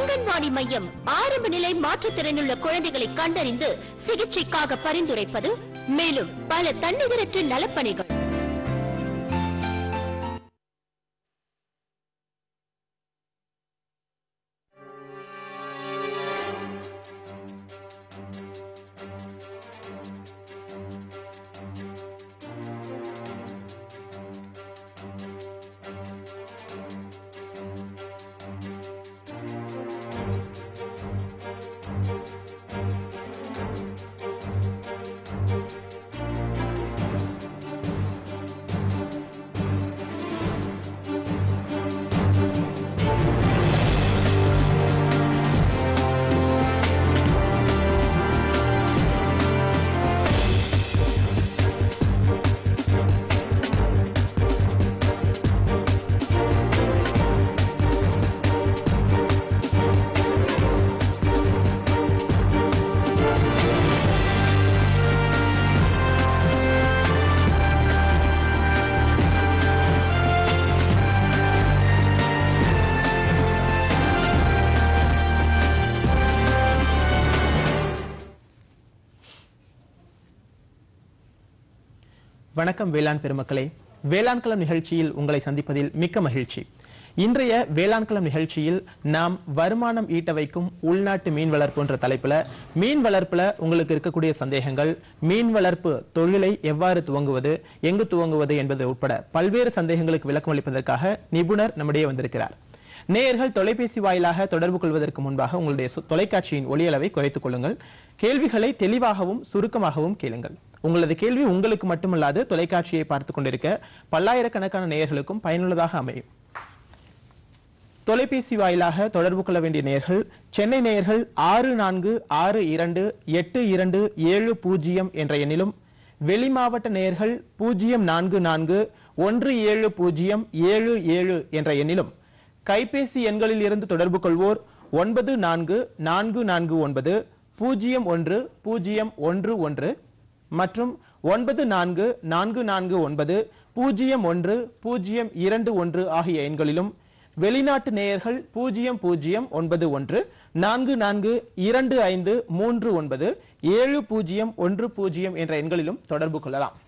அங்கன்வாடி மையம் ஆரம்ப நிலை மாற்றுத்திறனுள்ள குழந்தைகளை கண்டறிந்து சிகிச்சைக்காக பரிந்துரைப்பது மேலும் பல தன்னிகரற்ற நலப்பணிகள் வணக்கம் வேளாண் பெருமக்களே வேளாண் களம் நிகழ்ச்சியில் உங்களை சந்திப்பதில் மிக்க மகிழ்ச்சி இன்றைய வேளாண் களம் நிகழ்ச்சியில் நாம் வருமானம் ஈட்ட வைக்கும் உள்நாட்டு மீன் வளர்ப்பு என்ற தலைப்புல மீன் வளர்ப்புல உங்களுக்கு இருக்கக்கூடிய சந்தேகங்கள் மீன் வளர்ப்பு தொழிலை எவ்வாறு துவங்குவது எங்கு துவங்குவது என்பது உட்பட பல்வேறு சந்தேகங்களுக்கு விளக்கம் அளிப்பதற்காக நிபுணர் நம்மிடையே வந்திருக்கிறார் நேயர்கள் தொலைபேசி வாயிலாக தொடர்பு கொள்வதற்கு முன்பாக உங்களுடைய சு- தொலைக்காட்சியின் ஒளியளவை குறைத்துக் கொள்ளுங்கள் கேள்விகளை தெளிவாகவும் சுருக்கமாகவும் கேளுங்கள் உங்களது கேள்வி உங்களுக்கு மட்டுமல்லாது தொலைக்காட்சியை பார்த்துக் கொண்டிருக்க பல்லாயிரக்கணக்கான நேயர்களுக்கும் பயனுள்ளதாக அமையும் தொலைபேசி வாயிலாக தொடர்பு கொள்ள வேண்டிய நேயர்கள் சென்னை நேயர்கள் ஆறு நான்கு ஆறு இரண்டு எட்டு இரண்டு ஏழு பூஜ்ஜியம் என்ற எண்ணிலும் வெளி மாவட்ட நேயர்கள் பூஜ்ஜியம் நான்கு நான்கு ஒன்று ஏழு பூஜ்ஜியம் ஏழு ஏழு என்ற எண்ணிலும் கைபேசி எண்களில் இருந்து தொடர்பு கொள்வோர் ஒன்பது நான்கு நான்கு நான்கு ஒன்பது பூஜ்ஜியம் ஒன்று பூஜ்ஜியம் ஒன்று ஒன்று மற்றும் ஒன்பது நான்கு நான்கு நான்கு ஒன்பது பூஜ்ஜியம் ஒன்று பூஜ்ஜியம் இரண்டு ஒன்று ஆகிய எண்களிலும் வெளிநாட்டு நேயர்கள் பூஜ்ஜியம் பூஜ்ஜியம் ஒன்பது ஒன்று நான்கு நான்கு இரண்டு ஐந்து மூன்று ஒன்பது ஏழு பூஜ்ஜியம் ஒன்று பூஜ்ஜியம் என்ற எண்களிலும் தொடர்பு கொள்ளலாம்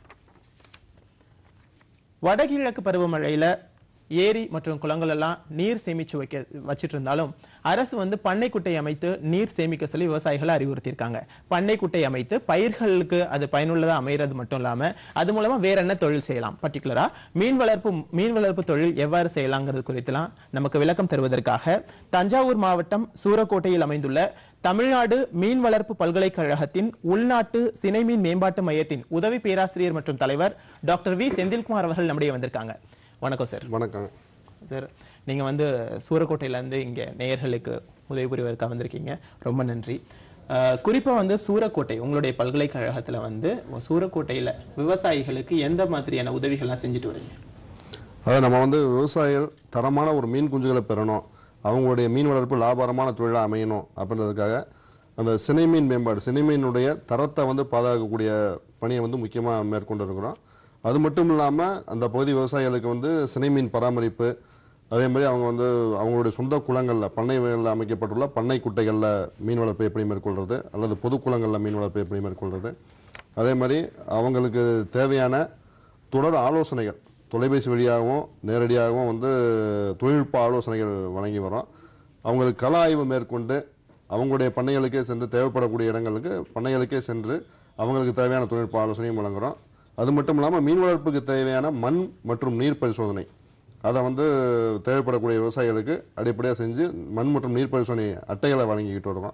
வடகிழக்கு பருவமழையில ஏரி மற்றும் குளங்கள் எல்லாம் நீர் சேமிச்சு வைக்க வச்சிட்டு இருந்தாலும் அரசு வந்து பண்ணைக்குட்டை அமைத்து நீர் சேமிக்க சொல்லி விவசாயிகளை அறிவுறுத்தியிருக்காங்க பண்ணைக்குட்டை அமைத்து பயிர்களுக்கு அது பயனுள்ளதா அமைகிறது மட்டும் இல்லாம அது மூலமா வேற என்ன தொழில் செய்யலாம் பர்டிகுலரா மீன் வளர்ப்பு மீன் வளர்ப்பு தொழில் எவ்வாறு செய்யலாங்கிறது குறித்துலாம் நமக்கு விளக்கம் தருவதற்காக தஞ்சாவூர் மாவட்டம் சூரக்கோட்டையில் அமைந்துள்ள தமிழ்நாடு மீன் வளர்ப்பு பல்கலைக்கழகத்தின் உள்நாட்டு சினை மீன் மேம்பாட்டு மையத்தின் உதவி பேராசிரியர் மற்றும் தலைவர் டாக்டர் வி செந்தில்குமார் அவர்கள் நம்முடைய வந்திருக்காங்க வணக்கம் சார் வணக்கம் சார் நீங்க வந்து சூரக்கோட்டையில இருந்து இங்க நேயர்களுக்கு உதவி புரிவதற்காக வந்திருக்கீங்க ரொம்ப நன்றி அஹ், குறிப்பா வந்து சூரக்கோட்டை உங்களுடைய பல்கலைக்கழகத்துல வந்து சூரக்கோட்டையில விவசாயிகளுக்கு எந்த மாதிரியான உதவிகள்லாம் செஞ்சுட்டு வரீங்க அதாவது நம்ம வந்து விவசாயிகள் தரமான ஒரு மீன் குஞ்சுகளை பெறணும் அவங்களுடைய மீன் வளர்ப்பு லாபகரமான தொழிலாக அமையணும் அப்படின்றதுக்காக அந்த சினை மீன் மேம்பாடு சினை மீனுடைய தரத்தை வந்து பாதுகாக்கக்கூடிய பணியை வந்து முக்கியமாக மேற்கொண்டு இருக்கிறோம் அது மட்டும் இல்லாமல் அந்த பகுதி விவசாயிகளுக்கு வந்து சினை மீன் பராமரிப்பு அதே மாதிரி அவங்க வந்து அவங்களுடைய சொந்த குளங்களில் பண்ணைகளில் அமைக்கப்பட்டுள்ள பண்ணை குட்டைகளில் மீன் வளர்ப்பு எப்படி மேற்கொள்கிறது அல்லது பொது குளங்களில் மீன் வளர்ப்பு எப்படி மேற்கொள்கிறது அதே மாதிரி அவங்களுக்கு தேவையான தொடர் ஆலோசனைகள் தொலைபேசி வழியாகவும் நேரடியாகவும் வந்து தொழில்நுட்ப ஆலோசனைகள் வழங்கி வரோம் அவங்களுக்கு கள ஆய்வு மேற்கொண்டு அவங்களுடைய பண்ணைகளுக்கே சென்று தேவைப்படக்கூடிய இடங்களுக்கு பண்ணைகளுக்கே சென்று அவங்களுக்கு தேவையான தொழில்நுட்ப ஆலோசனையும் வழங்குறோம் அது மட்டும் இல்லாமல் மீன் வளர்ப்புக்கு தேவையான மண் மற்றும் நீர் பரிசோதனை அதை வந்து தேவைப்படக்கூடிய விவசாயிகளுக்கு அடிப்படையாக செஞ்சு மண் மற்றும் நீர் பரிசோதனை அட்டைகளை வழங்கிக்கிட்டு வருவோம்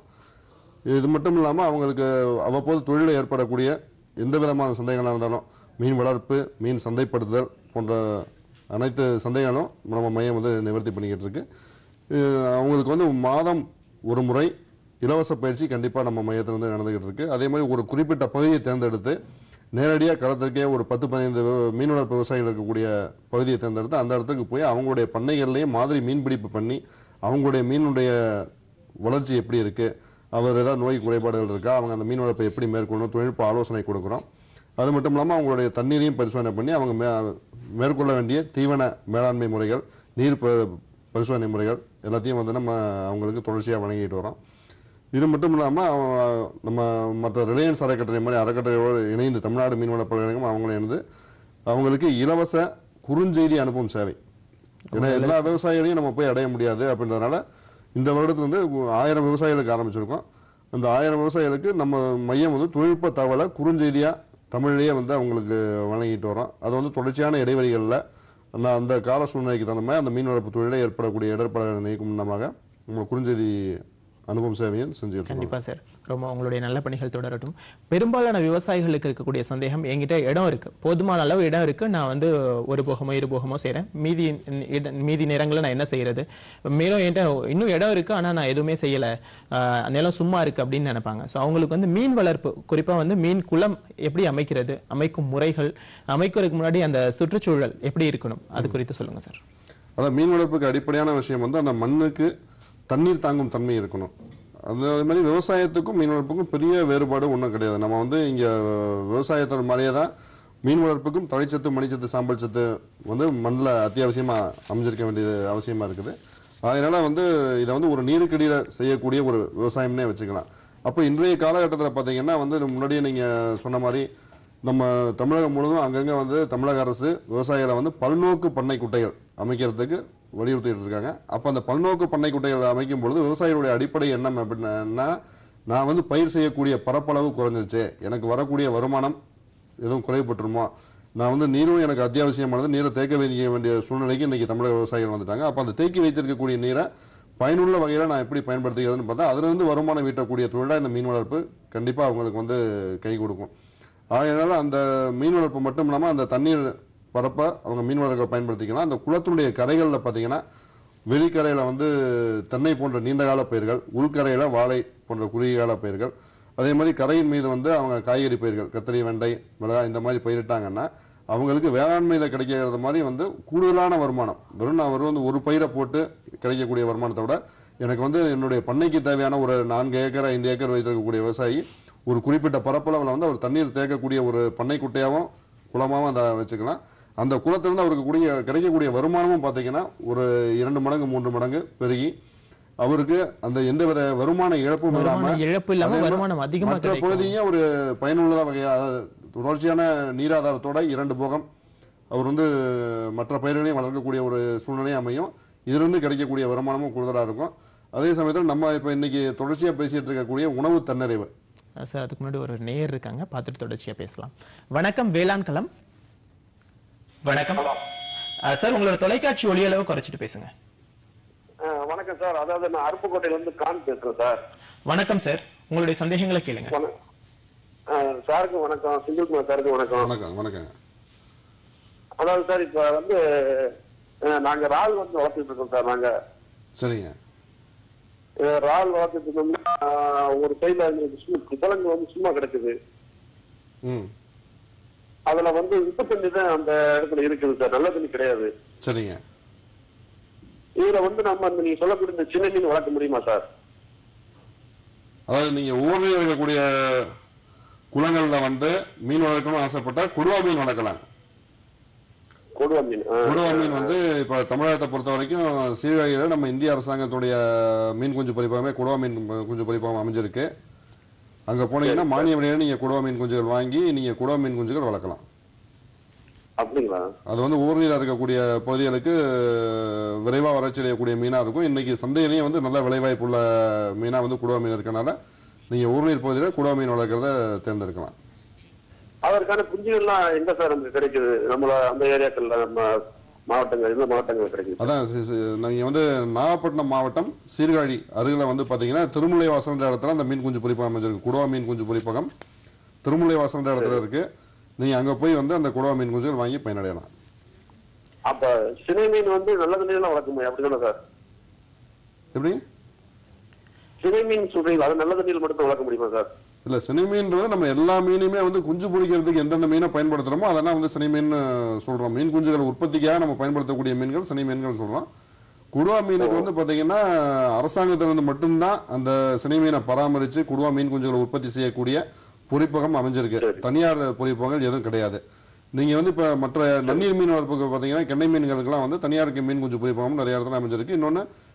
இது மட்டும் இல்லாமல் அவங்களுக்கு அவ்வப்போது தொழிலில் ஏற்படக்கூடிய எந்த விதமான சந்தேகங்களாக இருந்தாலும் மீன் வளர்ப்பு மீன் சந்தைப்படுத்துதல் போன்ற அனைத்து சந்தேகங்களும் நம்ம மையம் வந்து நிவர்த்தி பண்ணிக்கிட்டு இருக்கு இது அவங்களுக்கு வந்து மாதம் ஒரு முறை இலவச பயிற்சி கண்டிப்பாக நம்ம மையத்தில் வந்து நடந்துகிட்டு இருக்கு அதே மாதிரி ஒரு குறிப்பிட்ட பகுதியை தேர்ந்தெடுத்து நேரடியாக களத்திற்கே ஒரு பத்து பதினைந்து வி- மீன் வளர்ப்பு விவசாயிகள் இருக்கக்கூடிய பகுதியை தேர்ந்தெடுத்து அந்த இடத்துக்கு போய் அவங்களுடைய பண்ணைகள்லேயே மாதிரி மீன்பிடிப்பு பண்ணி அவங்களுடைய மீனுடைய வளர்ச்சி எப்படி இருக்கு அவர் ஏதாவது நோய் குறைபாடுகள் இருக்கா அவங்க அந்த மீன் வளர்ப்பை எப்படி மேற்கொள்ளணும் தொழில்நுட்ப ஆலோசனை கொடுக்குறோம் அது மட்டும் இல்லாமல் அவங்களுடைய தண்ணீரையும் பரிசோதனை பண்ணி அவங்க மே மேற்கொள்ள வேண்டிய தீவன மேலாண்மை முறைகள் நீர் ப- பரிசோதனை முறைகள் எல்லாத்தையும் வந்து நம்ம அவங்களுக்கு தொடர்ச்சியாக வழங்கிட்டு வரோம் இது மட்டும் இல்லாமல் நம்ம மற்ற ரிலையன்ஸ் அறக்கட்டளை மாதிரி அறக்கட்டளையோடு இணைந்து தமிழ்நாடு மீன்வள பல்கலைக்கழகம் அவங்களும் இணைந்து அவங்களுக்கு இலவச குறுஞ்செய்தி அனுப்பும் சேவை ஏன்னா எல்லா விவசாயிகளையும் நம்ம போய் அடைய முடியாது அப்படின்றதுனால இந்த வருடத்துல வந்து ஆயிரம் விவசாயிகளுக்கு ஆரம்பிச்சிருக்கோம் அந்த ஆயிரம் விவசாயிகளுக்கு நம்ம மையம் வந்து தொழில்நுட்ப தகவலை குறுஞ்செய்தியாக தமிழ்லேயே வந்து அவங்களுக்கு வழங்கிட்டு வரோம் அது வந்து தொடர்ச்சியான இடைவெளிகளில் நான் அந்த கால சூழ்நிலைக்கு தகுந்த மாதிரி அந்த மீன் வளர்ப்பு தொழிலில் ஏற்படக்கூடிய இடர்பாடுகளை நீக்கும் முன்னமாக நம்ம குறுஞ்செய்தி அனுபவம் சேவையும் செஞ்சுட்டு இருக்கோம் கண்டிப்பா சார் ரொம்ப உங்களுடைய நல்ல பணிகள் தொடரட்டும் பெரும்பாலான விவசாயிகளுக்கு இருக்கக்கூடிய சந்தேகம் என்கிட்ட இடம் இருக்கு போதுமான அளவு இடம் இருக்கு நான் வந்து ஒரு போகமோ இரு போகமோ செய்றேன் மீதி இட- மீதி நேரங்களில் நான் என்ன செய்யறது மேலும் என்கிட்ட இன்னும் இடம் இருக்கு ஆனா நான் எதுவுமே செய்யல ஆஹ், நிலம் சும்மா இருக்கு அப்படின்னு நினைப்பாங்க ஸோ அவங்களுக்கு வந்து மீன் வளர்ப்பு குறிப்பா வந்து மீன் குளம் எப்படி அமைக்கிறது அமைக்கும் முறைகள் அமைக்கிறதுக்கு முன்னாடி அந்த சுற்றுச்சூழல் எப்படி இருக்கணும் அது குறித்து சொல்லுங்க சார் அதான் மீன் வளர்ப்புக்கு அடிப்படையான விஷயம் வந்து அந்த மண்ணுக்கு தண்ணீர் தாங்கும் தன்மை இருக்கணும் அது அது மாதிரி விவசாயத்துக்கும் மீன் வளர்ப்புக்கும் பெரிய வேறுபாடு ஒன்றும் கிடையாது நம்ம வந்து இங்கே விவசாயத்தோட மாதிரியே தான் மீன் வளர்ப்புக்கும் தழைச்சத்து மணிச்சத்து சாம்பல் சத்து வந்து மண்ணில் அத்தியாவசியமாக அமைஞ்சிருக்க வேண்டியது அவசியமாக இருக்குது அதனால வந்து இதை வந்து ஒரு நீருக்கடியில் செய்யக்கூடிய ஒரு விவசாயம்னே வச்சுக்கலாம் அப்போ இன்றைய காலகட்டத்தில் பார்த்தீங்கன்னா வந்து முன்னாடியே நீங்கள் சொன்ன மாதிரி நம்ம தமிழகம் முழுவதும் அங்கங்கே வந்து தமிழக அரசு விவசாயிகளை வந்து பல்நோக்கு பண்ணை குட்டைகள் அமைக்கிறதுக்கு வலியுறுத்திட்டு இருக்காங்க அப்போ அந்த பல்நோக்கு பண்ணை குட்டைகள் அமைக்கும் பொழுது விவசாயிகளுடைய அடிப்படை எண்ணம் அப்படின்னா நான் வந்து பயிர் செய்யக்கூடிய பரப்பளவு குறைஞ்சிருச்சு எனக்கு வரக்கூடிய வருமானம் எதுவும் குறைபட்டுருமோ நான் வந்து நீரும் எனக்கு அத்தியாவசியமானது நீரை தேக்க வேண்டிய வேண்டிய சூழ்நிலைக்கு இன்னைக்கு தமிழக விவசாயிகள் வந்துட்டாங்க அப்போ அந்த தேக்கி வச்சிருக்கக்கூடிய நீரை பயனுள்ள வகையில் நான் எப்படி பயன்படுத்திக்கிறதுன்னு பார்த்தா அதிலிருந்து வருமானம் ஈட்டக்கூடிய தொழிலாக இந்த மீன் வளர்ப்பு கண்டிப்பாக அவங்களுக்கு வந்து கை கொடுக்கும் அதனால அந்த மீன் வளர்ப்பு மட்டும் இல்லாமல் அந்த தண்ணீர் பரப்ப அவங்க மீன் வளர்க்க பயன்படுத்திக்கலாம் அந்த குளத்தினுடைய கரைகளில் பார்த்தீங்கன்னா வெளிக்கரையில் வந்து தென்னை போன்ற நீண்டகால பயிர்கள் உள்கரையில் வாழை போன்ற குறுகிய கால பயிர்கள் அதே மாதிரி கரையின் மீது வந்து அவங்க காய்கறி பயிர்கள் கத்திரி வெண்டை மிளகாய் இந்த மாதிரி பயிரிட்டாங்கன்னா அவங்களுக்கு வேளாண்மையில் கிடைக்கிறது மாதிரி வந்து கூடுதலான வருமானம் வெறும் நான் வெறும் வந்து ஒரு பயிரை போட்டு கிடைக்கக்கூடிய வருமானத்தை விட எனக்கு வந்து என்னுடைய பண்ணைக்கு தேவையான ஒரு நான்கு ஏக்கர் ஐந்து ஏக்கர் வைத்திருக்கக்கூடிய விவசாயி ஒரு குறிப்பிட்ட பரப்பளவில் வந்து அவர் தண்ணீர் தேக்கக்கூடிய ஒரு பண்ணை குட்டையாகவும் குளமாகவும் அதை வச்சுக்கலாம் அந்த குளத்திலிருந்து அவருக்கு கூடிய கிடைக்கக்கூடிய வருமானமும் பார்த்தீங்கன்னா ஒரு இரண்டு மடங்கு மூன்று மடங்கு பெருகி அவருக்கு அந்த எந்தவித வருமான இழப்பும் வருமான இல்லாம இழப்பு இல்லாம அதே மாதிரி வருமானம் அதிகமா மற்ற கிடைக்கும் பகுதியும் ஒரு பயனுள்ளதா வகையா அதாவது தொடர்ச்சியான நீராதாரத்தோட இரண்டு போகம் அவர் வந்து மற்ற பயிர்களையும் வளர்க்கக்கூடிய ஒரு சூழ்நிலையும் அமையும் இதிலிருந்து கிடைக்கக்கூடிய வருமானமும் கூடுதலாக இருக்கும் அதே சமயத்தில் நம்ம இப்போ இன்னைக்கு தொடர்ச்சியா பேசிட்டு இருக்கக்கூடிய உணவு தன்னிறைவு அஹ் சார் அதுக்கு முன்னாடி ஒரு நேயர் இருக்காங்க பார்த்துட்டு தொடர்ச்சியா பேசலாம் வணக்கம் வேளாண் களம் வணக்கம் அஹ் சார் உங்களோட தொலைக்காட்சி ஒளி அளவு குறைச்சிட்டு பேசுங்க ஆ, வணக்கம் சார் அதாவது நான் அருப்புக்கோட்டையில இருந்து கான் பேசுறேன் சார் வணக்கம் சார் உங்களுடைய சந்தேகங்களை கேளுங்க வண- ஆ, சாருக்கு வணக்கம் செந்தில்குமார் சாருக்கு வணக்கம் வணக்கம் வணக்கங்க அதாவது சார் இப்ப வந்து ஆ, நாங்க இறால் வந்து வளர்த்துட்டு இருக்கோம் சார் நாங்க சரிங்க ஆ, இறால் வளர்த்துட்டு இருந்தோம்னா ஆ, ஒரு சைடுல குப்பலங்கு வந்து சும்மா கிடக்குது ம் அதுல வந்து உப்பு தண்ணி தான் அந்த இடத்துல இருக்குது சார் நல்ல தண்ணி கிடையாது சரிங்க இதுல வந்து நம்ம இந்த நீங்க சொல்லக்கூடிய இந்த சின்ன மீன் வளர்க்க முடியுமா சார் அதாவது நீங்க ஊரில் இருக்கக்கூடிய குளங்கள்ல வந்து மீன் வளர்க்கணும்னு ஆசைப்பட்டா கொடுவா மீன் வளர்க்கலாம் கொடுவா மீன் ஆ. கொடுவா மீன் வந்து இப்ப தமிழகத்தை பொறுத்த வரைக்கும் சீர்காழியில நம்ம இந்திய அரசாங்கத்துடைய மீன் குஞ்சு பொறிப்பாகவே கொடுவா மீன் குஞ்சு பொறிப்பாகம் அமைஞ்சிருக்கு அங்க போனீங்கன்னா மானிய விலையில நீங்க கொடுவா மீன் குஞ்சுகள் வாங்கி நீங்க கொடுவா மீன் குஞ்சுகள் வளர்க்கலாம் அப்படிங்களா அது வந்து ஊரில் இருக்கக்கூடிய பகுதிகளுக்கு விரைவா வளர்ச்சி அடையக்கூடிய மீனா இருக்கும் இன்னைக்கு சந்தையிலையும் வந்து நல்ல விளைவாய்ப்புள்ள மீனா வந்து குடுவா மீன் இருக்கனால நீங்க ஊர்நீர் பகுதியில் குடுவா மீன் வளர்க்கறத தேர்ந்தெடுக்கலாம் அதற்கான குஞ்சுகள்லாம் எங்க சார் நமக்கு கிடைக்குது நம்மள அந்த ஏரியாக்கள்ல நம்ம மாவட்டங்கள் இந்த மாவட்டங்கள் கிடைக்குது அதான் சி- சி- நீங்க வந்து நாகப்பட்டினம் மாவட்டம் சீர்காழி அருகில் வந்து பாத்தீங்கன்னா திருமுலை வாசன்ற இடத்துல அந்த மீன் குஞ்சு பொறிப்பகம் அமைஞ்சிருக்கு குடுவா மீன் குஞ்சு பொறிப்பகம் திருமுலை வாசன்ற இடத்துல இருக்கு நீங்க அங்க போய் வந்து அந்த குடுவா மீன் குஞ்சுகள் வாங்கி பயனடையலாம் அப்ப சினை மீன் வந்து நல்ல தண்ணியில வளர்க்க முடியும் அப்படிதானே சார் எப்படி சினை மீன் சொல்றீங்களா அது நல்ல தண்ணியில் மட்டும் வளர்க்க முடியுமா சார் இல்ல சினைமீன்றது நம்ம எல்லா மீனுமே வந்து குஞ்சு பொரிக்கிறதுக்கு எந்தெந்த மீனை பயன்படுத்துறோமோ அதெல்லாம் வந்து சினைமீன் சொல்றோம் மீன் குஞ்சுகள் உற்பத்திக்காக நம்ம பயன்படுத்தக்கூடிய மீன்கள் சினை மீன்கள் சொல்றோம் குடுவா மீனுக்கு வந்து பாத்தீங்கன்னா அரசாங்கத்திலிருந்து மட்டும்தான் அந்த சினை மீனை பராமரிச்சு குடுவா மீன் குஞ்சுகளை உற்பத்தி செய்யக்கூடிய பொறிப்பகம் அமைஞ்சிருக்கு தனியார் பொறிப்பகங்கள் எதுவும் கிடையாது நீங்க வந்து இப்ப மற்ற நன்னீர் மீன் வளர்ப்புக்கு பாத்தீங்கன்னா கெண்டை மீன்களுக்கெல்லாம் வந்து தனியாருக்கு மீன் குஞ்சு பொறிப்பகம் நிறைய இடத்துல அமைஞ்சிருக்கு இன்னொன்னு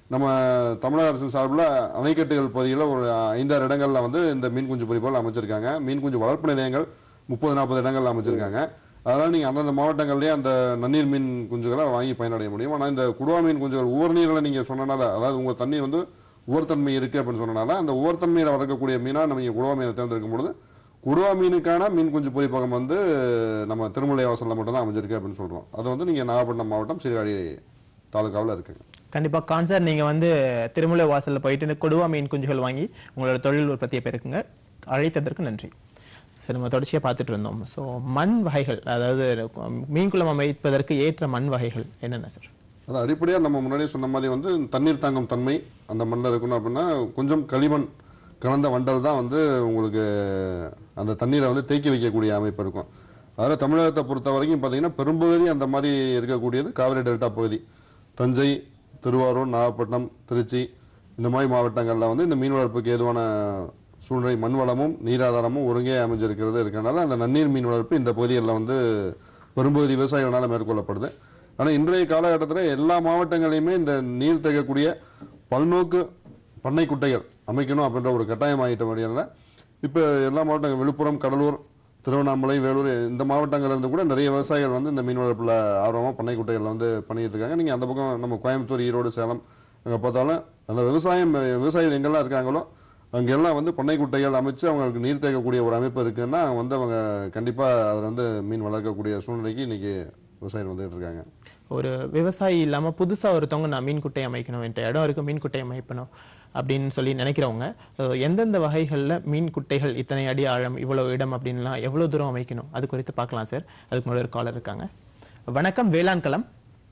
நம்ம தமிழக அரசின் சார்பில் அணைக்கட்டுகள் பகுதியில் ஒரு ஐந்தாறு இடங்கள்ல வந்து இந்த மீன் குஞ்சு பொறிப்போல் அமைச்சிருக்காங்க மீன் குஞ்சு வளர்ப்பு நிலையங்கள் முப்பது நாற்பது இடங்கள்ல அமைச்சிருக்காங்க அதனால் நீங்கள் அந்தந்த மாவட்டங்கள்லேயே அந்த நன்னீர் மீன் குஞ்சுகளை வாங்கி பயனடைய முடியும் ஆனால் இந்த குடுவா மீன் குஞ்சுகள் உவர் நீரில் நீங்கள் சொன்னனால அதாவது உங்கள் தண்ணி வந்து உவர்த்தன்மை இருக்குது அப்படின்னு சொன்னனால அந்த உவர்த்தன்மையில் வளர்க்கக்கூடிய மீனாக நம்ம இங்கே குடுவா மீனை தேர்ந்தெடுக்கும் பொழுது குடுவா மீனுக்கான மீன் குஞ்சு பொறிப்பகம் வந்து நம்ம திருமலை வாசலில் மட்டும்தான் அமைஞ்சிருக்கு அப்படின்னு சொல்கிறோம் அது வந்து நீங்கள் நாகப்பட்டினம் மாவட்டம் சீர்காழி தாலுக்காவில் இருக்குங்க கண்டிப்பா கான்சர் நீங்க வந்து திருமலை வாசல்ல போயிட்டு இந்த கொடுவா மீன் குஞ்சுகள் வாங்கி உங்களோட தொழில் உற்பத்தியை பெருக்குங்க அழைத்ததற்கு நன்றி சரி நம்ம தொடர்ச்சியா பார்த்துட்டு இருந்தோம் ஸோ மண் வகைகள் அதாவது மீன் குளம் அமைப்பதற்கு ஏற்ற மண் வகைகள் என்னென்ன சார் அது அடிப்படையாக நம்ம முன்னாடியே சொன்ன மாதிரி வந்து தண்ணீர் தாங்கும் தன்மை அந்த மண்ணில் இருக்கணும் அப்படின்னா கொஞ்சம் களிமண் கலந்த வண்டல் தான் வந்து உங்களுக்கு அந்த தண்ணீரை வந்து தேக்கி வைக்கக்கூடிய அமைப்பு இருக்கும் அதில் தமிழகத்தை பொறுத்த வரைக்கும் பார்த்தீங்கன்னா பெரும்பகுதி அந்த மாதிரி இருக்கக்கூடியது காவிரி டெல்டா பகுதி தஞ்சை திருவாரூர் நாகப்பட்டினம் திருச்சி இந்த மாதிரி மாவட்டங்களில் வந்து இந்த மீன் வளர்ப்புக்கு ஏதுவான சூழ்நிலை மண் வளமும் நீராதாரமும் ஒருங்கே அமைஞ்சிருக்கிறது இருக்கனால அந்த நன்னீர் மீன் வளர்ப்பு இந்த பகுதிகளில் வந்து பெரும்பகுதி விவசாயிகளால் மேற்கொள்ளப்படுது ஆனால் இன்றைய காலகட்டத்தில் எல்லா மாவட்டங்களையுமே இந்த நீர் தேக்கக்கூடிய பல்நோக்கு பண்ணை குட்டைகள் அமைக்கணும் அப்படின்ற ஒரு கட்டாயம் ஆகிட்ட வழியால இப்போ எல்லா மாவட்டங்கள் விழுப்புரம் கடலூர் திருவண்ணாமலை வேலூர் இந்த மாவட்டங்கள்ல இருந்து கூட நிறைய விவசாயிகள் வந்து இந்த மீன் வளர்ப்பில் ஆர்வமாக பண்ணை குட்டைகளில் வந்து பண்ணிட்டு இருக்காங்க நீங்கள் அந்த பக்கம் நம்ம கோயம்புத்தூர் ஈரோடு சேலம் அங்கே பார்த்தாலும் அந்த விவசாயம் விவசாயிகள் எங்கெல்லாம் இருக்காங்களோ அங்கெல்லாம் வந்து பண்ணை குட்டைகள் அமைச்சு அவங்களுக்கு நீர் தேக்கக்கூடிய ஒரு அமைப்பு இருக்குன்னா வந்து அவங்க கண்டிப்பாக அதில் வந்து மீன் வளர்க்கக்கூடிய சூழ்நிலைக்கு இன்னைக்கு விவசாயிகள் வந்துகிட்டு இருக்காங்க ஒரு விவசாயி இல்லாம புதுசா ஒருத்தவங்க நான் மீன் குட்டை அமைக்கணும் என்ற இடம் இருக்கு மீன் குட்டை அமைக்கணும் அப்படின்னு சொல்லி நினைக்கிறவங்க அஹ், எந்தெந்த வகைகள்ல மீன் குட்டைகள் இத்தனை அடி ஆழம் இவ்வளவு இடம் அப்படின்லாம் எவ்வளவு தூரம் அமைக்கணும் அது குறித்து பார்க்கலாம் சார் அதுக்கு முன்னாடி ஒரு காலர் இருக்காங்க வணக்கம் வேளாண் களம்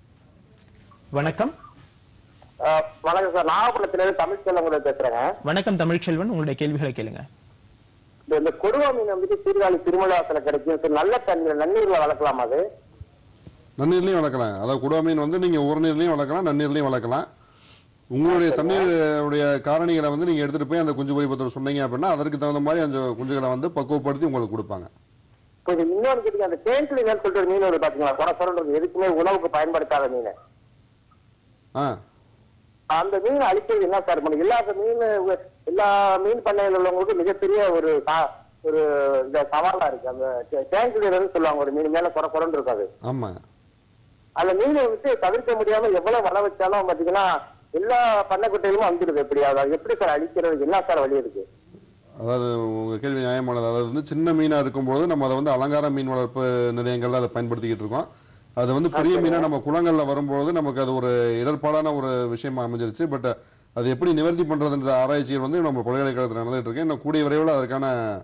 வணக்கம் ஆஹ் வணக்கம் சார் நாகப்பட்டினத்திலிருந்து தமிழ் செல்வங்களை பேசுறேங்க வணக்கம் தமிழ்ச்செல்வன் உங்களுடைய கேள்விகளை கேளுங்க இந்த- இந்த கொடுவா மீன் வந்துட்டு சீர்காழி திருமலாத்துல கிடைக்கும் சார் நல்ல தண்ணீர் நன்னீர்ல வளர்க்கலாமா அது நன்னீர்லையும் வளர்க்கலாம் அதாவது குடா மீன் வந்து நீங்கள் ஒரு நீர்லையும் வளர்க்கலாம் நன்னீர்லையும் வளர்க்கலாம் உங்களுடைய தண்ணீருடைய காரணிகளை வந்து நீங்கள் எடுத்துகிட்டு போய் அந்த குஞ்சு பொறிப்பத்தில் சொன்னீங்க அப்படின்னா அதற்கு தகுந்த மாதிரி அந்த குஞ்சுகளை வந்து பக்குவப்படுத்தி உங்களுக்கு கொடுப்பாங்க இப்போ இது இன்னொன்று கேட்டீங்க அந்த தேன்கிளி மீன் சொல்லிட்டு ஒரு மீன் ஒரு பாத்தீங்களா குறை சொல்றது எதுக்குமே உணவுக்கு பயன்படுத்தாத மீன் ஆ அந்த மீன் அழிக்கிறது என்ன சார் பண்ணும் எல்லா மீன் எல்லா மீன் பண்ணையில் உள்ளவங்களுக்கு மிகப்பெரிய ஒரு சா- ஒரு இந்த சவாலா இருக்கு அந்த தேன்கிளின்னு சொல்லுவாங்க ஒரு மீன் மேல குறை குறைன்னு இருக்காது ஆமாம் அந்த மீனை வந்து தவிர்க்க முடியாம எவ்வளவு வள வச்சாலும் பாத்தீங்கன்னா எல்லா பண்ணைக்குட்டையிலும் வந்துடுது எப்படியாவது அது எப்படி சார் அழிக்கிறது என்ன சார் வழி இருக்கு அதாவது உங்கள் கேள்வி நியாயமானது அதாவது வந்து சின்ன மீனாக இருக்கும்பொழுது நம்ம அதை வந்து அலங்கார மீன் வளர்ப்பு நிலையங்கள்ல அதை பயன்படுத்திக்கிட்டு இருக்கோம் அது வந்து பெரிய மீனாக நம்ம குளங்களில் வரும்பொழுது நமக்கு அது ஒரு இடர்பாடான ஒரு விஷயமா அமைஞ்சிருச்சு பட் அது எப்படி நிவர்த்தி பண்ணுறதுன்ற ஆராய்ச்சிகள் வந்து நம்ம பல்கலைக்கழகத்தில் நடந்துகிட்டு இருக்கு இன்னும் கூடிய விரைவில் அதற்கான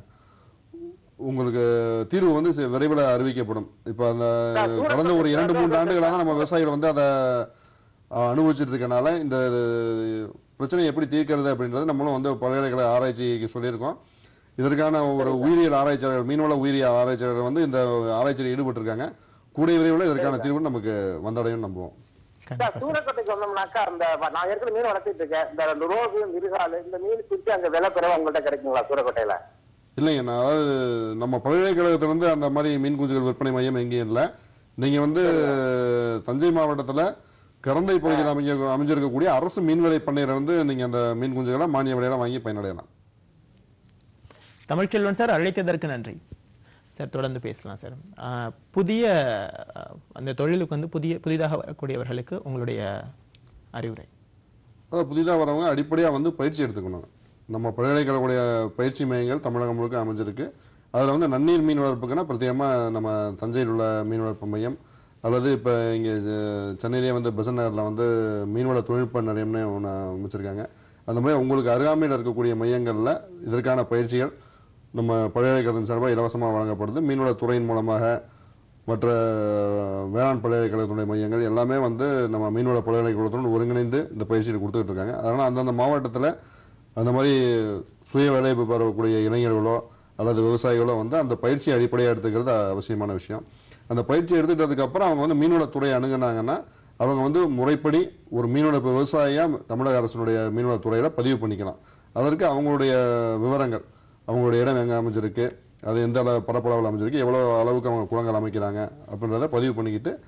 உங்களுக்கு தீர்வு வந்து சி- விரைவில் அறிவிக்கப்படும் இப்போ அந்த கடந்த ஒரு இரண்டு மூன்று ஆண்டுகளாக நம்ம விவசாயிகள் வந்து அதை அஹ், அனுபவிச்சுட்டு இருக்கனால இந்த பிரச்சனையை எப்படி தீர்க்கிறது அப்படின்றது நம்மளும் வந்து பல்கலைக்கழக ஆராய்ச்சிக்கு சொல்லியிருக்கோம் இதற்கான ஒரு உயிரியல் ஆராய்ச்சியாளர்கள் மீன்வள உயிரியல் ஆராய்ச்சியாளர்கள் வந்து இந்த ஆராய்ச்சியில் ஈடுபட்டிருக்காங்க கூடிய விரைவில் இதற்கான தீர்வு நமக்கு வந்தடையும் நம்புவோம் சார் கண்டிப்பா சார் சூரக்கோட்டைக்கு வந்தோம்னாக்கா அந்த நான் ஏற்கனவே மீன் வளர்த்திட்டு இருக்கேன் இந்த ரெண்டு ரோகு மிருகாலு இந்த மீன் பிடிச்சி அங்க விலை குறைவா உங்கள்கிட்ட கிடைக்குங்களா சூரக்கோட்டையில இல்லைங்க நான் அதாவது நம்ம பல்கலைக்கழகத்திலிருந்து அந்த மாதிரி மீன் குஞ்சுகள் விற்பனை மையம் எங்கேயும் இல்லை நீங்கள் வந்து தஞ்சை மாவட்டத்தில் கரந்தை பகுதியில் அமைஞ்ச அமைஞ்சிருக்கக்கூடிய அரசு மீன்விலை பண்ணையில வந்து நீங்கள் அந்த மீன் குஞ்சுகளை மானிய விலையில வாங்கி பயனடையலாம் தமிழ்ச்செல்வன் சார் அழைத்ததற்கு நன்றி சார் தொடர்ந்து பேசலாம் சார் ஆஹ், புதிய ஆஹ், அந்த தொழிலுக்கு வந்து புதிய புதிதாக வரக்கூடியவர்களுக்கு உங்களுடைய அறிவுரை அதாவது புதிதாக வரவங்க அடிப்படையாக வந்து பயிற்சி எடுத்துக்கணும் நம்ம பல்கலைக்கழகக்கூடிய பயிற்சி மையங்கள் தமிழகம் முழுக்க அமைஞ்சிருக்கு அதில் வந்து நன்னீர் மீன் வளர்ப்புக்குன்னா பிரத்யேகமாக நம்ம தஞ்சையில் உள்ள மீன் வளர்ப்பு மையம் அல்லது இப்போ இங்கே சென்னையிலேயே வந்து பெசன் நகரில் வந்து மீன்வள தொழில்நுட்ப நிலையம்னு ஒன்று அமைச்சிருக்காங்க அந்த மாதிரி உங்களுக்கு அருகாமையில் இருக்கக்கூடிய மையங்களில் இதற்கான பயிற்சிகள் நம்ம பல்கலைக்கழகத்தின் சார்பாக இலவசமாக வழங்கப்படுது மீன்வளத் துறையின் மூலமாக மற்ற வேளாண் பல்கலைக்கழகத்துடைய மையங்கள் எல்லாமே வந்து நம்ம மீன்வள பல்கலைக்கழகத்துடன் ஒருங்கிணைந்து இந்த பயிற்சியில் கொடுத்துட்டு இருக்காங்க அதனால் அந்தந்த மாவட்டத்தில் அந்த மாதிரி சுய வேலைவாய்ப்பு பெறக்கூடிய இளைஞர்களோ அல்லது விவசாயிகளோ வந்து அந்த பயிற்சியை அடிப்படையாக எடுத்துக்கிறது அவசியமான விஷயம் அந்த பயிற்சி எடுத்துக்கிட்டதுக்கு அப்புறம் அவங்க வந்து மீன்வளத்துறை அணுகுனாங்கன்னா அவங்க வந்து முறைப்படி ஒரு மீன்வள விவசாயியாக தமிழக அரசினுடைய மீன்வளத்துறையில் பதிவு பண்ணிக்கலாம் அதற்கு அவங்களுடைய விவரங்கள் அவங்களுடைய இடம் எங்கே அமைஞ்சிருக்கு அது எந்த அளவு பரப்பளவில் அமைஞ்சிருக்கு எவ்வளோ அளவுக்கு அவங்க குளங்கள் அமைக்கிறாங்க அப்படின்றத பதிவு பண்ணிக்கிட்டு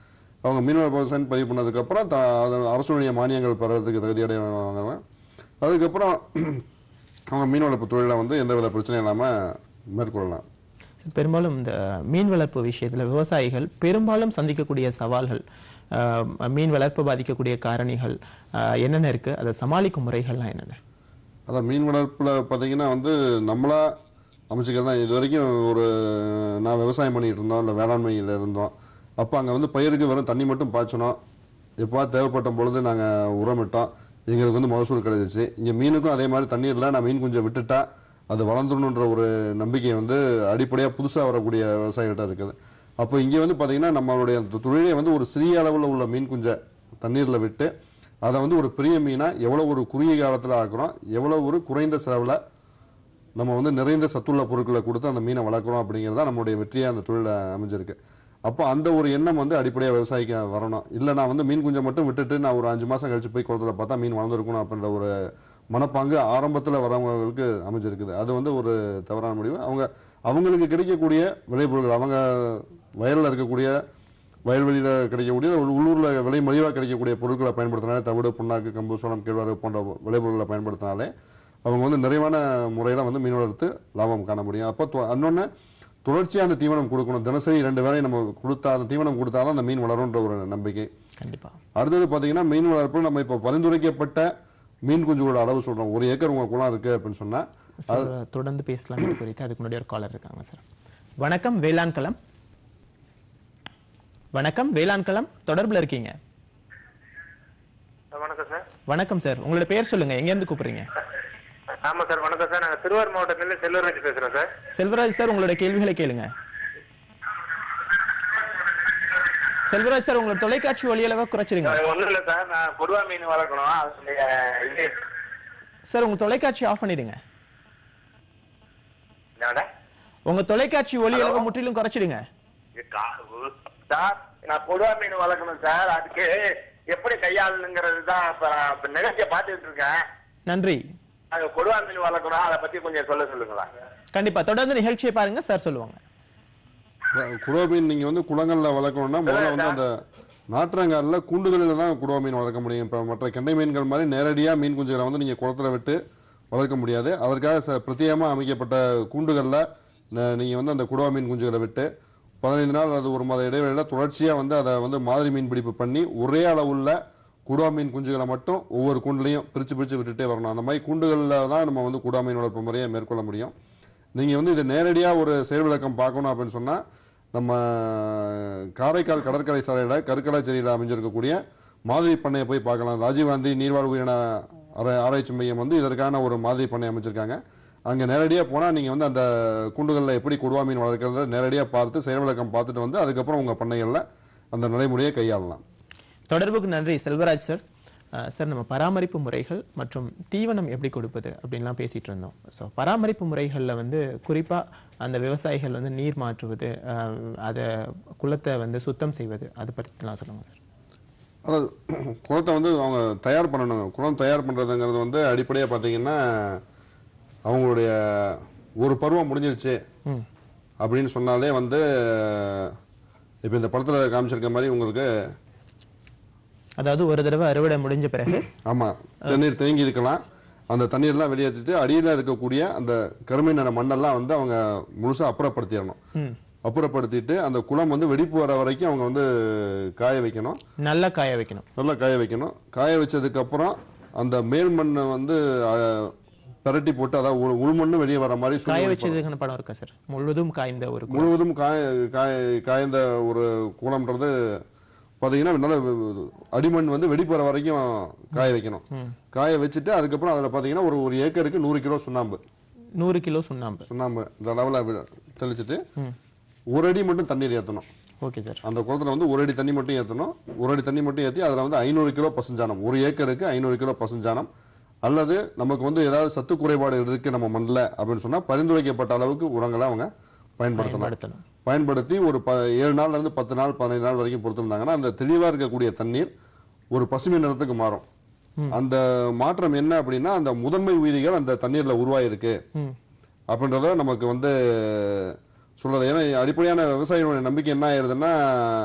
அவங்க மீனவ விவசாயம் பதிவு பண்ணதுக்கப்புறம் த அது அரசுடைய மானியங்கள் பெறறதுக்கு தகுதியடைவாங்க அதுக்கப்புறம் அவங்க மீன் வளர்ப்பு தொழிலை வந்து எந்தவித பிரச்சனையும் இல்லாமல் மேற்கொள்ளலாம் பெரும்பாலும் இந்த மீன் வளர்ப்பு விஷயத்துல விவசாயிகள் பெரும்பாலும் சந்திக்கக்கூடிய சவால்கள் ஆஹ், மீன் வளர்ப்பு பாதிக்கக்கூடிய காரணிகள் ஆஹ், என்னென்ன இருக்கு அதை சமாளிக்கும் முறைகள்லாம் என்னென்ன அதான் மீன் வளர்ப்பில் பார்த்தீங்கன்னா வந்து நம்மளா அமைச்சுக்கிறது தான் இது வரைக்கும் ஒரு நான் விவசாயம் பண்ணிட்டு இருந்தோம் இல்லை வேளாண்மையில் இருந்தோம் அப்போ அங்கே வந்து பயிருக்கு வெறும் தண்ணி மட்டும் பாய்ச்சணும் எப்போ தேவைப்பட்ட பொழுது நாங்கள் உரமிட்டோம் எங்களுக்கு வந்து மகசூல் கிடைச்சிச்சு இங்கே மீனுக்கும் அதே மாதிரி தண்ணீரில் நான் மீன் குஞ்சை விட்டுட்டா அது வளர்ந்துடணுன்ற ஒரு நம்பிக்கை வந்து அடிப்படையாக புதுசாக வரக்கூடிய விவசாயிகிட்ட இருக்குது அப்போ இங்கே வந்து பார்த்தீங்கன்னா நம்மளுடைய அந்த தொழிலே வந்து ஒரு சிறிய அளவில் உள்ள மீன் குஞ்சை தண்ணீரில் விட்டு அதை வந்து ஒரு பெரிய மீனாக எவ்வளோ ஒரு குறுகிய காலத்தில் ஆக்குறோம் எவ்வளோ ஒரு குறைந்த செலவில் நம்ம வந்து நிறைந்த சத்துள்ள பொருட்களை கொடுத்து அந்த மீனை வளர்க்குறோம் அப்படிங்கிறது தான் நம்மளுடைய வெற்றியாக அந்த தொழில அமைஞ்சிருக்கு அப்போ அந்த ஒரு எண்ணம் வந்து அடிப்படையாக விவசாயிக்கு வரணும் இல்லை நான் வந்து மீன் குஞ்சை மட்டும் விட்டுட்டு நான் ஒரு அஞ்சு மாதம் கழிச்சு போய் குளத்துல பார்த்தா மீன் வளர்ந்துருக்கணும் அப்படின்ற ஒரு மனப்பாங்கு ஆரம்பத்தில் வரவங்களுக்கு அமைஞ்சிருக்குது அது வந்து ஒரு தவறான முடிவு அவங்க அவங்களுக்கு கிடைக்கக்கூடிய விளைபொருட்கள் அவங்க வயலில் இருக்கக்கூடிய வயல்வெளியில் கிடைக்கக்கூடிய ஒரு உள்ளூரில் விலை மலிவாக கிடைக்கக்கூடிய பொருட்களை பயன்படுத்தினாலே தவிடு புண்ணாக்கு கம்பு சோளம் கேழ்வரகு போன்ற விளைபொருட்களை பயன்படுத்தினாலே அவங்க வந்து நிறைவான முறையில் வந்து மீன் வளர்த்து லாபம் காண முடியும் அப்போ இன்னொன்று தொடர்ச்சியாக அந்த தீவனம் கொடுக்கணும் தினசரி ரெண்டு வேளை நம்ம கொடுத்தா அந்த தீவனம் கொடுத்தாலும் அந்த மீன் வளரும்ன்ற ஒரு நம்பிக்கை கண்டிப்பா அடுத்தது பார்த்தீங்கன்னா மீன் வளர்ப்பில் நம்ம இப்போ பரிந்துரைக்கப்பட்ட மீன் குஞ்சுகளோட அளவு சொல்கிறோம் ஒரு ஏக்கர் உங்கள் குளம் இருக்குது அப்படின்னு சொன்னால் சார் தொடர்ந்து பேசலாம் இது குறித்து அதுக்கு முன்னாடி ஒரு காலர் இருக்காங்க சார் வணக்கம் வேளாண் களம் வணக்கம் வேளாண் களம் தொடர்புல இருக்கீங்க வணக்கம் சார் வணக்கம் சார் உங்களோட பேர் சொல்லுங்க எங்க இருந்து கூப்பிடுறீங்க ஆமா சார் வணக்கம் சார் நாங்க திருவாரூர் மாவட்டத்துல செல்வராஜ் பேசுறோம் சார் செல்வராஜ் சார் உங்களோட கேள்விகளை கேளுங்க செல்வராஜ் சார் உங்களோட தொலைக்காட்சி ஒளியளவை குறைச்சிருங்க ஒண்ணும் இல்ல சார் நான் கொடுவா மீன் வளர்க்கணும் அதனுடைய இது சார் உங்க தொலைக்காட்சி ஆஃப் பண்ணிடுங்க என்னடா? உங்க தொலைக்காட்சி ஒளியளவை முற்றிலும் குறைச்சிடுங்க இது கா- சார் நான் கொடுவா மீன் வளர்க்கணும் சார் அதுக்கு எப்படி கையாளணுங்கிறது தான் இப்ப நான் இப்ப நிகழ்ச்சியை பார்த்துட்டு இருக்கேன் நன்றி அது கொடுவா மீன் வளர்க்கணும் அதை பத்தி கொஞ்சம் சொல்ல சொல்லுங்களா கண்டிப்பா தொடர்ந்து நிகழ்ச்சியை பாருங்க சார் சொல்லுவாங்க குடுவ மீன் நீங்கள் வந்து குளங்களில் வளர்க்கணும்னா முதல்ல வந்து அந்த நாற்றங்காலில் கூண்டுகளில் தான் குடுவ மீன் வளர்க்க முடியும் இப்போ மற்ற கெண்டை மீன்கள் மாதிரி நேரடியாக மீன் குஞ்சுகளை வந்து நீங்கள் குளத்துல விட்டு வளர்க்க முடியாது அதற்காக ச பிரத்யேகமாக அமைக்கப்பட்ட கூண்டுகளில் நீங்கள் வந்து அந்த குடுவா மீன் குஞ்சுகளை விட்டு பதினைந்து நாள் அல்லது ஒரு மாத இடைவெளியில் தொடர்ச்சியாக வந்து அதை வந்து மாதிரி மீன் பிடிப்பு பண்ணி ஒரே அளவுள்ள குடுவா மீன் குஞ்சுகளை மட்டும் ஒவ்வொரு கூண்டுலையும் பிரித்து பிரித்து விட்டுட்டே வரணும் அந்த மாதிரி கூண்டுகளில் தான் நம்ம வந்து குடுவா மீன் வளர்ப்பு முறையை மேற்கொள்ள முடியும் நீங்கள் வந்து இதை நேரடியாக ஒரு செயல் விளக்கம் பார்க்கணும் அப்படின்னு சொன்னால் நம்ம காரைக்கால் கடற்கரை சாலையில் கருக்கலாச்சேரியில் அமைஞ்சிருக்கக்கூடிய மாதிரி பண்ணையை போய் பார்க்கலாம் ராஜீவ்காந்தி நீர்வாழ் உயிரின ஆரா- ஆராய்ச்சி மையம் வந்து இதற்கான ஒரு மாதிரி பண்ணை அமைச்சிருக்காங்க அங்கே நேரடியாக போனால் நீங்கள் வந்து அந்த கூண்டுகளில் எப்படி கொடுவா மீன் வளர்க்குறத நேரடியாக பார்த்து செயல் விளக்கம் பார்த்துட்டு வந்து அதுக்கப்புறம் உங்கள் பண்ணைகளில் அந்த நடைமுறையை கையாளலாம் தொடர்புக்கு நன்றி செல்வராஜ் சார் அஹ், சார் நம்ம பராமரிப்பு முறைகள் மற்றும் தீவனம் எப்படி கொடுப்பது அப்படின்லாம் பேசிட்டு இருந்தோம் ஸோ பராமரிப்பு முறைகளில் வந்து குறிப்பாக அந்த விவசாயிகள் வந்து நீர் மாற்றுவது அஹ், அதை குளத்தை வந்து சுத்தம் செய்வது அது பற்றிலாம் சொல்லுங்க சார் அதாவது குளத்தை வந்து அவங்க தயார் பண்ணணும் குளம் தயார் பண்ணுறதுங்கிறது வந்து அடிப்படையாக பார்த்தீங்கன்னா அவங்களுடைய ஒரு பருவம் முடிஞ்சிருச்சு ம் அப்படின்னு சொன்னாலே வந்து இப்போ இந்த படத்தில் காமிச்சிருக்க மாதிரி உங்களுக்கு அதாவது ஒரு தடவை அறுவடை முடிஞ்ச பிறகு ஆமாம் தண்ணீர் தேங்கி இருக்கலாம் அந்த தண்ணீர்லாம் வெளியேற்றிட்டு அடியில் இருக்கக்கூடிய அந்த கருமை நிற மண்ணெல்லாம் வந்து அவங்க முழுசாக அப்புறப்படுத்திடணும் ம் அப்புறப்படுத்திட்டு அந்த குளம் வந்து வெடிப்பு வர வரைக்கும் அவங்க வந்து காய வைக்கணும் நல்லா காய வைக்கணும் நல்லா காய வைக்கணும் காய வச்சதுக்கு அப்புறம் அந்த மேல் மண்ணை வந்து அஹ், பிரட்டி போட்டு அதாவது உள்- உள்மண்ணு வெளியே வர மாதிரி காய சூழ்நிலை வச்சதுக்கான படம் இருக்கா சார் முழுவதும் காய்ந்த ஒரு குளம். முழுவதும் காய காய காய்ந்த ஒரு குளம்ன்றது பார்த்தீங்கன்னா நல்ல அடிமண் வந்து வெடிப்பு வர வரைக்கும் காய வைக்கணும் காய வச்சுட்டு அதுக்கப்புறம் அதில் பார்த்தீங்கன்னா ஒரு ஒரு ஏக்கருக்கு நூறு கிலோ சுண்ணாம்பு நூறு கிலோ சுண்ணாம்பு சுண்ணாம்பு இந்த அளவில் தெளிச்சிட்டு ஒரு அடி மட்டும் தண்ணீர் ஏற்றணும் ஓகே சார் அந்த குளத்துல வந்து ஒரு அடி தண்ணி மட்டும் ஏற்றணும் ஒரு அடி தண்ணி மட்டும் ஏற்றி அதில் வந்து ஐநூறு கிலோ பசுஞ்சாணம் ஒரு ஏக்கருக்கு ஐநூறு கிலோ பசுஞ்சாணம் அல்லது நமக்கு வந்து ஏதாவது சத்து குறைபாடு இருக்கு நம்ம மண்ணில் அப்படின்னு சொன்னா பரிந்துரைக்கப்பட்ட அளவுக்கு உரங்களை அவங்க பயன்படுத்தலாம் பயன்படுத்தணும் பயன்படுத்தி ஒரு ப ஏழு நாள்ல இருந்து பத்து நாள் பதினைந்து நாள் வரைக்கும் பொறுத்திருந்தாங்கன்னா அந்த தெளிவா இருக்கக்கூடிய தண்ணீர் ஒரு பசுமை நிறத்துக்கு மாறும் அந்த மாற்றம் என்ன அப்படின்னா அந்த முதன்மை உயிரிகள் அந்த தண்ணீர்ல உருவாயிருக்கு ம் அப்படின்றத நமக்கு வந்து சொல்றது ஏன்னா அடிப்படையான விவசாயிகளுடைய நம்பிக்கை என்ன ஆயிருதுன்னா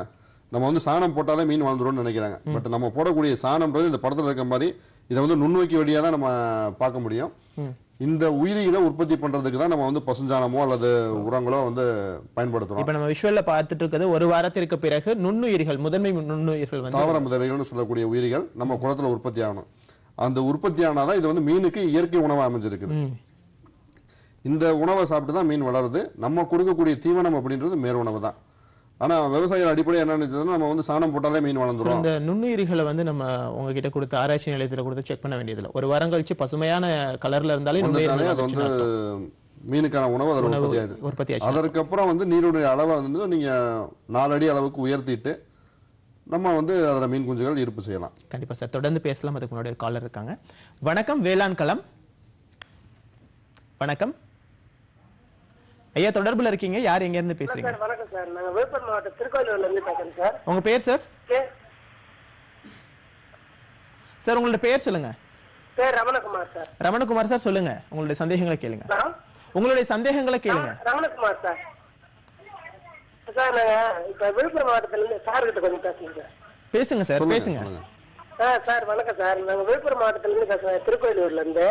நம்ம வந்து சாணம் போட்டாலே மீன் வாழ்ந்துரும்னு நினைக்கிறாங்க பட் நம்ம போடக்கூடிய சாணம்ன்றது இந்த படத்துல இருக்க மாதிரி இதை வந்து நுண்ணோக்கி வழியா தான் நம்ம பார்க்க முடியும் இந்த உயிரிகளை உற்பத்தி பண்றதுக்கு தான் நம்ம வந்து பசுஞ்சாணமோ அல்லது உரங்களோ வந்து பயன்படுத்துறோம் இப்ப நம்ம விஷுவல்ல பார்த்துட்டு இருக்கிறது ஒரு வாரத்திற்கு பிறகு நுண்ணுயிர்கள் முதன்மை நுண்ணுயிர்கள் வந்து தாவர மிதவைகள்னு சொல்லக்கூடிய உயிரிகள் நம்ம குளத்துல உற்பத்தி ஆகணும் அந்த உற்பத்தி ஆனாதான் இது வந்து மீனுக்கு இயற்கை உணவா அமைஞ்சிருக்குது ம். இந்த உணவை சாப்பிட்டு தான் மீன் வளருது நம்ம கொடுக்கக்கூடிய தீவனம் அப்படின்றது மேல் உணவு தான் ஆனா விவசாயிகள் அடிப்படை என்ன நினைச்சதுன்னா நம்ம வந்து சாணம் போட்டாலே மீன் So, வளர்ந்துரும் இந்த நுண்ணுயிரிகளை வந்து நம்ம உங்ககிட்ட கொடுத்து ஆராய்ச்சி நிலையத்துல கொடுத்து செக் பண்ண வேண்டியதில்லை ஒரு வாரம் கழிச்சு பசுமையான கலர்ல இருந்தாலே வந்துட்டாலே நுண்ணுயிர்கள் அது வந்து வந்துச்சுன்னு மீனுக்கான உணவு அதில் உணவு உற்பத்தி ஆயிடுது உற்பத்தி ஆச்சு அதற்கப்புறம் வந்து நீருடைய அளவை வந்து நீங்க நாலு அடி அளவுக்கு உயர்த்திட்டு நம்ம வந்து அதுல மீன் குஞ்சுகள் இருப்பு செய்யலாம் கண்டிப்பா சார் தொடர்ந்து பேசலாம் அதுக்கு முன்னாடி ஒரு காலர் இருக்காங்க வணக்கம் வேளாண் களம் வணக்கம் ஐயா தொடர்புல இருக்கீங்க யார் எங்க இருந்து பேசுறீங்க சார் வணக்கம் சார் நாங்க விழுப்புரம் மாவட்டம் திருக்கோயிலூர்ல இருந்து பேசுறேன் சார் உங்க பேர் சார் பே- சார் உங்களோட பேர் சொல்லுங்க பேர் ரமணகுமார் சார் ரமணகுமார் சார் சொல்லுங்க உங்களுடைய சந்தேகங்களை கேளுங்க ஹலோ உங்களுடைய சந்தேகங்களை கேளுங்க ரமணகுமார் சார் சார் நாங்க இப்ப விழுப்புரம் மாவட்டத்துல இருந்து சார் கிட்ட கொஞ்சம் பேசணும் சார் பேசுங்க சார் சொல்லுங்க, பேசுங்க சொல்லுங்க. ஆ சார் வணக்கம் சார் நாங்க விழுப்புரம் மாவட்டத்துல இருந்து பேசுறோம் திருக்கோயிலூர்ல இருந்து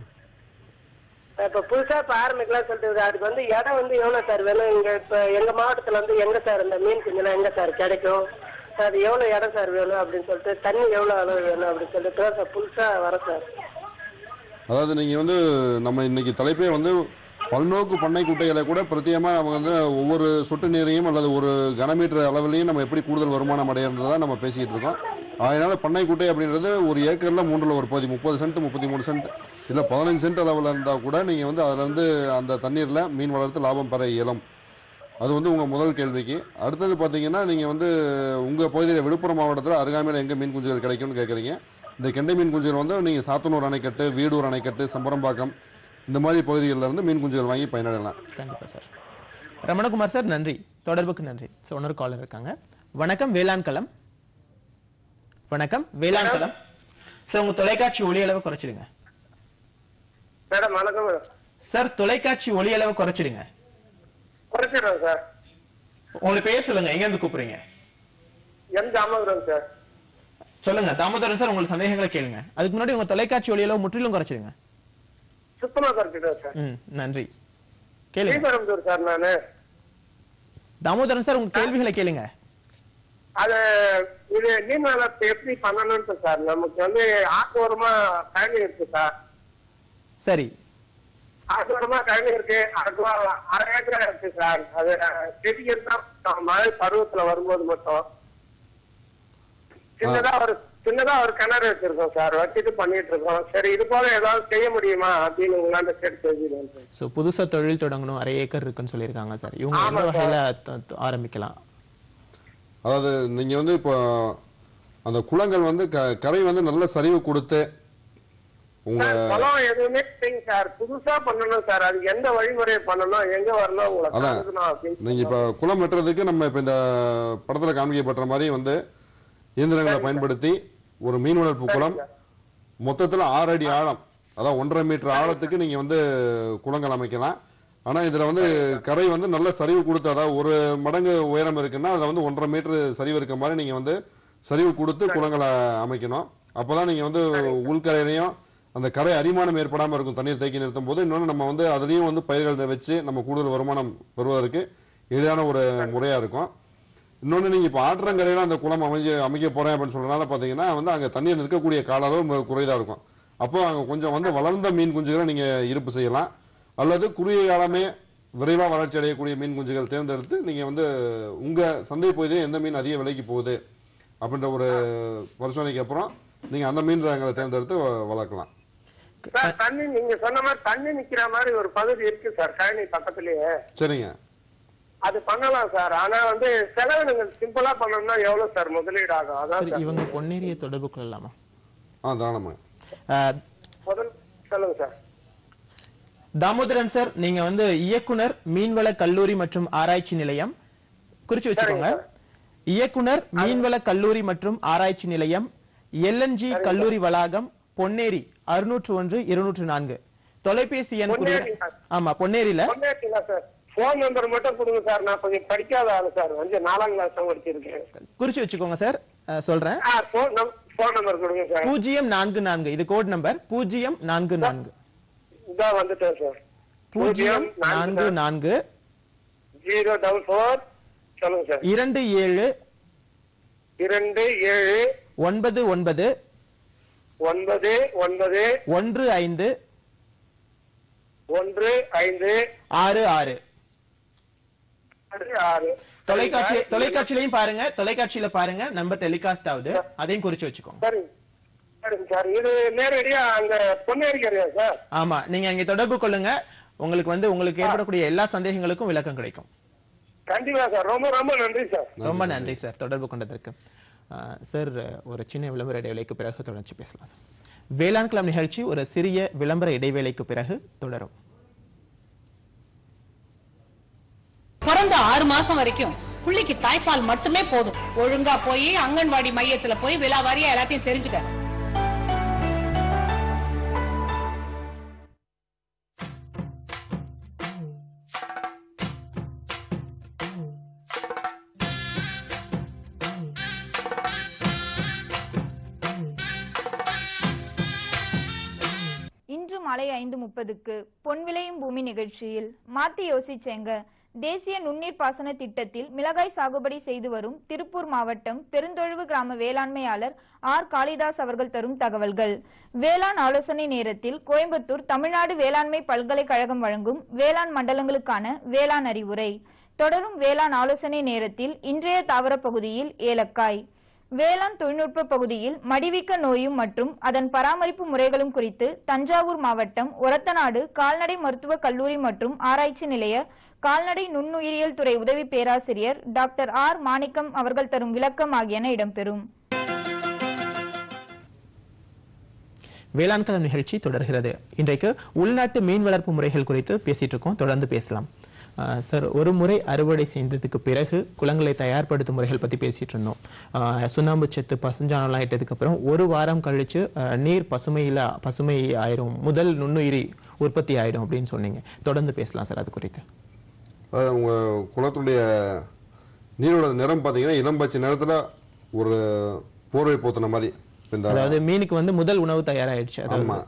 இப்ப புதுசா இப்ப ஆரம்பிக்கலாம் சொல்லிட்டு அதுக்கு வந்து இடம் வந்து எவ்வளவு சார் வேணும் இங்க இப்ப எங்க மாவட்டத்துல வந்து எங்க சார் இந்த மீன் குஞ்செல்லாம் எங்க சார் கிடைக்கும் அது எவ்வளவு இடம் சார் வேணும் அப்படின்னு சொல்லிட்டு தண்ணி எவ்வளவு அளவு வேணும் அப்படின்னு சொல்லிட்டு தான் சார் புதுசா வர சார் அதாவது நீங்க வந்து நம்ம இன்னைக்கு தலைப்பே வந்து பல்நோக்கு பண்ணை குட்டைகளை கூட பிரத்யேகமா நம்ம வந்து ஒவ்வொரு சொட்டு நீரையும் அல்லது ஒரு கனமீட்டர் அளவுலையும் நம்ம எப்படி கூடுதல் வருமானம் அடையிறதா நம்ம பேசிக்கிட்டு இருக்கோம் அதனால பண்ணை குட்டை அப்படின்றது ஒரு ஏக்கர்ல மூன்றுல ஒரு பகுதி முப்பது சென்ட் முப்பத்தி மூணு சென்ட் இல்லை பதினஞ்சு சென்ட் அளவில் இருந்தால் கூட நீங்கள் வந்து அதுல இருந்து அந்த தண்ணீரில் மீன் வளர்த்து லாபம் பெற இயலும் அது வந்து உங்கள் முதல் கேள்விக்கு அடுத்தது பார்த்தீங்கன்னா நீங்கள் வந்து உங்கள் பகுதியில் விழுப்புரம் மாவட்டத்தில் அருகாமையில் எங்கே மீன் குஞ்சுகள் கிடைக்கும்னு கேட்குறீங்க இந்த கெண்டை மீன் குஞ்சுகள் வந்து நீங்கள் சாத்தனூர் அணைக்கட்டு வீடூர் அணைக்கட்டு சம்பரம்பாக்கம் இந்த மாதிரி பகுதிகளில் இருந்து மீன் குஞ்சுகள் வாங்கி பயனடையலாம் கண்டிப்பா சார் ரமணகுமார் சார் நன்றி தொடர்புக்கு நன்றி ஸோ இன்னொரு காலர் இருக்காங்க வணக்கம் வேளாண் களம் வணக்கம் வேளாண் களம் சார் உங்க தொலைக்காட்சி ஒளி அளவு குறைச்சிடுங்க மேடம் வணக்கம் மேடம் சார் தொலைக்காட்சி ஒளி அளவு குறைச்சிடுங்க குறைச்சிடுறோம் சார் உங்களுடைய பேர் சொல்லுங்க எங்க இருந்து கூப்பிடுறீங்க எம் தாமோதரம் சார் சொல்லுங்க தாமோதரன் சார் உங்களோட சந்தேகங்களை கேளுங்க அதுக்கு முன்னாடி உங்க தொலைக்காட்சி ஒளி அளவு முற்றிலும் குறைச்சிடுங்க சுத்தமா குறைச்சிடுறோம் சார் ம் நன்றி கேளுங்க ஸ்ரீபெரும்புதூர் சார் நானு தாமோதரன் சார் உங்க கேள்விகளை கேளுங்க அது இது மீன் வளர்ப்பு எப்படி பண்ணணும்னு சார் நமக்கு வந்து ஆக்கோரமா கழனி இருக்கு சார் சரி ஆக்கோரமா கழனி இருக்கு அதுக்கு அரை ஏக்கரா இருக்கு சார் அது செடிக்கு இருந்தா மழை பருவத்துல வரும்போது மட்டும் சின்னதா ஒரு சின்னதா ஒரு கிணறு வச்சிருக்கோம் சார் வச்சுட்டு பண்ணிட்டு இருக்கோம் சரி இது போல ஏதாவது செய்ய முடியுமா அப்படின்னு உங்களாண்ட கேட்டு தெரிஞ்சுக்கணும் சார் ஸோ புதுசா தொழில் தொடங்கணும் அரை ஏக்கர் இருக்குன்னு சொல்லியிருக்காங்க சார் இவங்க எந்த வகையில த- த- ஆரம்பிக்கலாம் அதாவது நீங்கள் வந்து இப்போ அந்த குளங்கள் வந்து க கரை வந்து நல்ல சரிவு கொடுத்து உங்கள் சார், குளம் எதுவுமே இல்லைங்க சார் புதுசா பண்ணணும் சார் அதுக்கு எந்த வழிமுறையை பண்ணணும் எங்க வரணும் உங்களை அதான். கலந்துக்கணும் அப்படின்னு நீங்கள் இப்போ குளம் வெட்டுறதுக்கு நம்ம இப்போ இந்த படத்தில் காண்பிக்கப்பட்ட மாதிரி வந்து இயந்திரங்களை பயன்படுத்தி ஒரு மீன் வளர்ப்பு குளம் மொத்தத்தில் ஆறு அடி ஆழம் அதாவது ஒன்றரை மீட்டர் ஆழத்துக்கு நீங்கள் வந்து குளங்கள் அமைக்கலாம் ஆனால் இதில் வந்து கரை வந்து நல்ல சரிவு கொடுத்து அதாவது ஒரு மடங்கு உயரம் இருக்குன்னா அதில் வந்து ஒன்றரை மீட்டர் சரிவு இருக்க மாதிரி நீங்கள் வந்து சரிவு கொடுத்து குளங்களை அமைக்கணும் அப்போ தான் நீங்கள் வந்து உள்கரையிலையும் அந்த கரை அரிமானம் ஏற்படாமல் இருக்கும் தண்ணீர் தேக்கி நிறுத்தும் போது இன்னொன்று நம்ம வந்து அதுலேயும் வந்து பயிர்களை வச்சு நம்ம கூடுதல் வருமானம் பெறுவதற்கு எளிதான ஒரு முறையாக இருக்கும் இன்னொன்று நீங்கள் இப்போ ஆற்றங்கரையில் அந்த குளம் அமைஞ்சு அமைக்க போகிறேன் அப்படின்னு சொல்கிறனால பார்த்தீங்கன்னா வந்து அங்கே தண்ணீர் நிற்கக்கூடிய கால அளவு மிக குறைதாக இருக்கும் அப்போ அங்கே கொஞ்சம் வந்து வளர்ந்த மீன் குஞ்சுகளை நீங்கள் இருப்பு செய்யலாம் அல்லது குறுகிய காலமே விரைவாக வளர்ச்சி அடையக்கூடிய மீன் குஞ்சுகள் தேர்ந்தெடுத்து நீங்கள் வந்து உங்கள் சந்தை பகுதியில் எந்த மீன் அதிக விலைக்கு போகுது அப்படின்ற ஒரு பரிசோதனைக்கு அப்புறம் நீங்கள் அந்த மீன் ரகங்களை தேர்ந்தெடுத்து வ- வளர்க்கலாம் சார் தண்ணி நீங்க சொன்ன மாதிரி தண்ணி நிக்கிற மாதிரி ஒரு பகுதி இருக்கு சார் கழனி பக்கத்துலயே சரிங்க அது பண்ணலாம் சார் ஆனா வந்து செலவு நீங்க சிம்பிளா பண்ணணும்னா எவ்வளவு சார் முதலீடு ஆகும் அதான் சரி சார் இவங்க பொன்னேரியை தொடர்பு கொள்ளலாமா ஆ தாராளமாக அஹ், முதல் சொல்லுங்க சார் தாமோதரன் சார் நீங்க வந்து இயக்குனர் மீன்வள கல்லூரி மற்றும் ஆராய்ச்சி நிலையம் குறிச்சு வச்சுக்கோங்க இயக்குனர் மீன்வள கல்லூரி மற்றும் ஆராய்ச்சி நிலையம் எல்என்ஜி கல்லூரி வளாகம் பொன்னேரி அறுநூற்று ஒன்று இருநூற்று நான்கு தொலைபேசி எண் குறி பொன்னேரி, சார். ஆமா பொன்னேரியில சொன்னீங்களா சார் போன் நம்பர் மட்டும் கொடுங்க சார் நான் கொஞ்சம் படிக்காத ஆளு சார் வந்து நாலாம் கிளாஸ் தான் படிச்சிருக்கேன் குறிச்சு வச்சுக்கோங்க சார் அஹ், சொல்றேன் ஆ போன் போன் நம்பர் கொடுங்க சார் பூஜ்ஜியம் நான்கு நான்கு இது கோட் நம்பர் பூஜ்ஜியம் நான்கு நான்கு இதான் வந்துட்டேன் சார் பூஜ்ஜியம் நான்கு நான்கு ஜீரோ டபுள் ஃபோர் சொல்லுங்க சார் இரண்டு ஏழு இரண்டு ஏழு ஒன்பது ஒன்பது ஒன்பது ஒன்பது ஒன்று ஐந்து ஒன்று ஐந்து ஆறு ஆறு ஆறு, ஆறு தொலைக்காட்சி தொலைக்காட்சியிலையும் பாருங்க தொலைக்காட்சியில பாருங்க நம்பர் டெலிகாஸ்ட் ஆகுது அதையும் குறிச்சு வச்சுக்கோங்க சரி சரிங்க சார் இது நேரடியா அங்க பொன்னேரிக்கரையா சார் ஆமா நீங்க அங்கே தொடர்பு கொள்ளுங்க உங்களுக்கு வந்து உங்களுக்கு ஏற்படக்கூடிய எல்லா சந்தேகங்களுக்கும் விளக்கம் கிடைக்கும் கண்டிப்பா சார் ரொம்ப ரொம்ப நன்றி சார் ரொம்ப நன்றி சார் தொடர்பு கொண்டதற்கு அஹ், சார் ஒரு சின்ன விளம்பர இடைவேளைக்கு பிறகு தொடர்ச்சி பேசலாம் சார் வேளாண் கிளம் நிகழ்ச்சி ஒரு சிறிய விளம்பர இடைவேளைக்கு பிறகு தொடரும் பிறந்த ஆறு மாசம் வரைக்கும் புள்ளிக்கு தாய்ப்பால் மட்டுமே போதும் ஒழுங்கா போய் அங்கன்வாடி மையத்துல போய் விலாவாரியா எல்லாத்தையும் தெரிஞ்சுக்க இன்று மாலை ஐந்து முப்பதுக்கு பொன் விளையும் பூமி நிகழ்ச்சியில் மாத்தி யோசிச்சேங்க தேசிய நுண்ணீர் பாசன திட்டத்தில் மிளகாய் சாகுபடி செய்து வரும் திருப்பூர் மாவட்டம் பெருந்தொழுவு கிராம வேளாண்மையாளர் ஆர் காளிதாஸ் அவர்கள் தரும் தகவல்கள் வேளாண் ஆலோசனை நேரத்தில் கோயம்புத்தூர் தமிழ்நாடு வேளாண்மை பல்கலைக்கழகம் வழங்கும் வேளாண் மண்டலங்களுக்கான வேளாண் அறிவுரை தொடரும் வேளாண் ஆலோசனை நேரத்தில் இன்றைய தாவர பகுதியில் ஏலக்காய் வேளாண் தொழில்நுட்ப பகுதியில் மடிவிக்க நோயும் மற்றும் அதன் பராமரிப்பு முறைகளும் குறித்து தஞ்சாவூர் மாவட்டம் ஒரத்தநாடு கால்நடை மருத்துவக் கல்லூரி மற்றும் ஆராய்ச்சி நிலைய கால்நடை நுண்ணுயிரியல் துறை உதவி பேராசிரியர் டாக்டர் ஆர் மாணிக்கம் அவர்கள் தரும் விளக்கம் ஆகியன இடம்பெறும் வேளாண் களம் நிகழ்ச்சி தொடர்கிறது இன்றைக்கு உள்நாட்டு மீன் வளர்ப்பு முறைகள் குறித்து பேசிட்டு இருக்கோம் தொடர்ந்து பேசலாம் அஹ், சார் ஒரு முறை அறுவடை செய்ததுக்கு பிறகு குளங்களை தயார்படுத்தும் முறைகள் பத்தி பேசிட்டு இருந்தோம் அஹ், சுண்ணாம்பு சத்து பசுஞ்சாணம்லாம் இட்டதுக்கு அப்புறம் ஒரு வாரம் கழிச்சு அஹ், நீர் பசுமையில பசுமை ஆயிரும் முதல் நுண்ணுயிரி உற்பத்தி ஆயிடும் அப்படின்னு சொன்னீங்க தொடர்ந்து பேசலாம் சார் அது குறித்து அதாவது உங்க குளத்துடைய நீரோட நிறம் பார்த்தீங்கன்னா இளம்பச்சை நேரத்துல ஒரு போர்வை போத்துன மாதிரி இந்த அதாவது மீனுக்கு வந்து முதல் உணவு தயாராயிடுச்சு அதாவது ஆமா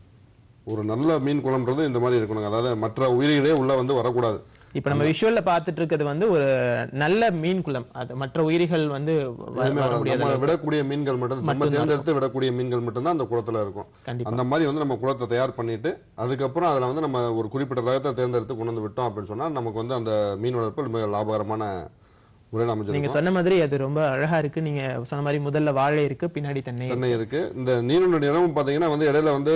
ஒரு நல்ல மீன் குளம்ன்றது இந்த மாதிரி இருக்கணுங்க அதாவது மற்ற உயிரிகளே உள்ள வந்து வரக்கூடாது இப்ப நம்ம விஷுவல்ல பார்த்துட்டு இருக்கிறது வந்து ஒரு நல்ல மீன் குளம் அது மற்ற உயிரிகள் வந்து வ- எதுவுமே வர வராது. முடியாத நம்ம அளவுக்கு. விடக்கூடிய மீன்கள் மட்டும் நம்ம மட்டும்தான் தேர்ந்தெடுத்து விடக்கூடிய மீன்கள் மட்டும்தான் அந்த குளத்துல இருக்கும் கண்டிப்பா. அந்த மாதிரி வந்து நம்ம குளத்தை தயார் பண்ணிட்டு அதுக்கப்புறம் அதுல வந்து நம்ம ஒரு குறிப்பிட்ட ரகத்தை தேர்ந்தெடுத்து கொண்டு வந்து விட்டோம் அப்படின்னு சொன்னா நமக்கு வந்து அந்த மீன் வளர்ப்பு மிக லாபகரமான முறையில் நீங்க அமைஞ்சிருக்கும் சொன்ன மாதிரி அது ரொம்ப அழகா இருக்கு நீங்க சொன்ன மாதிரி முதல்ல வாழை இருக்கு பின்னாடி தென்னை தென்னை இருக்கு இந்த நீரோட நிறமும் பாத்தீங்கன்னா வந்து இடையில வந்து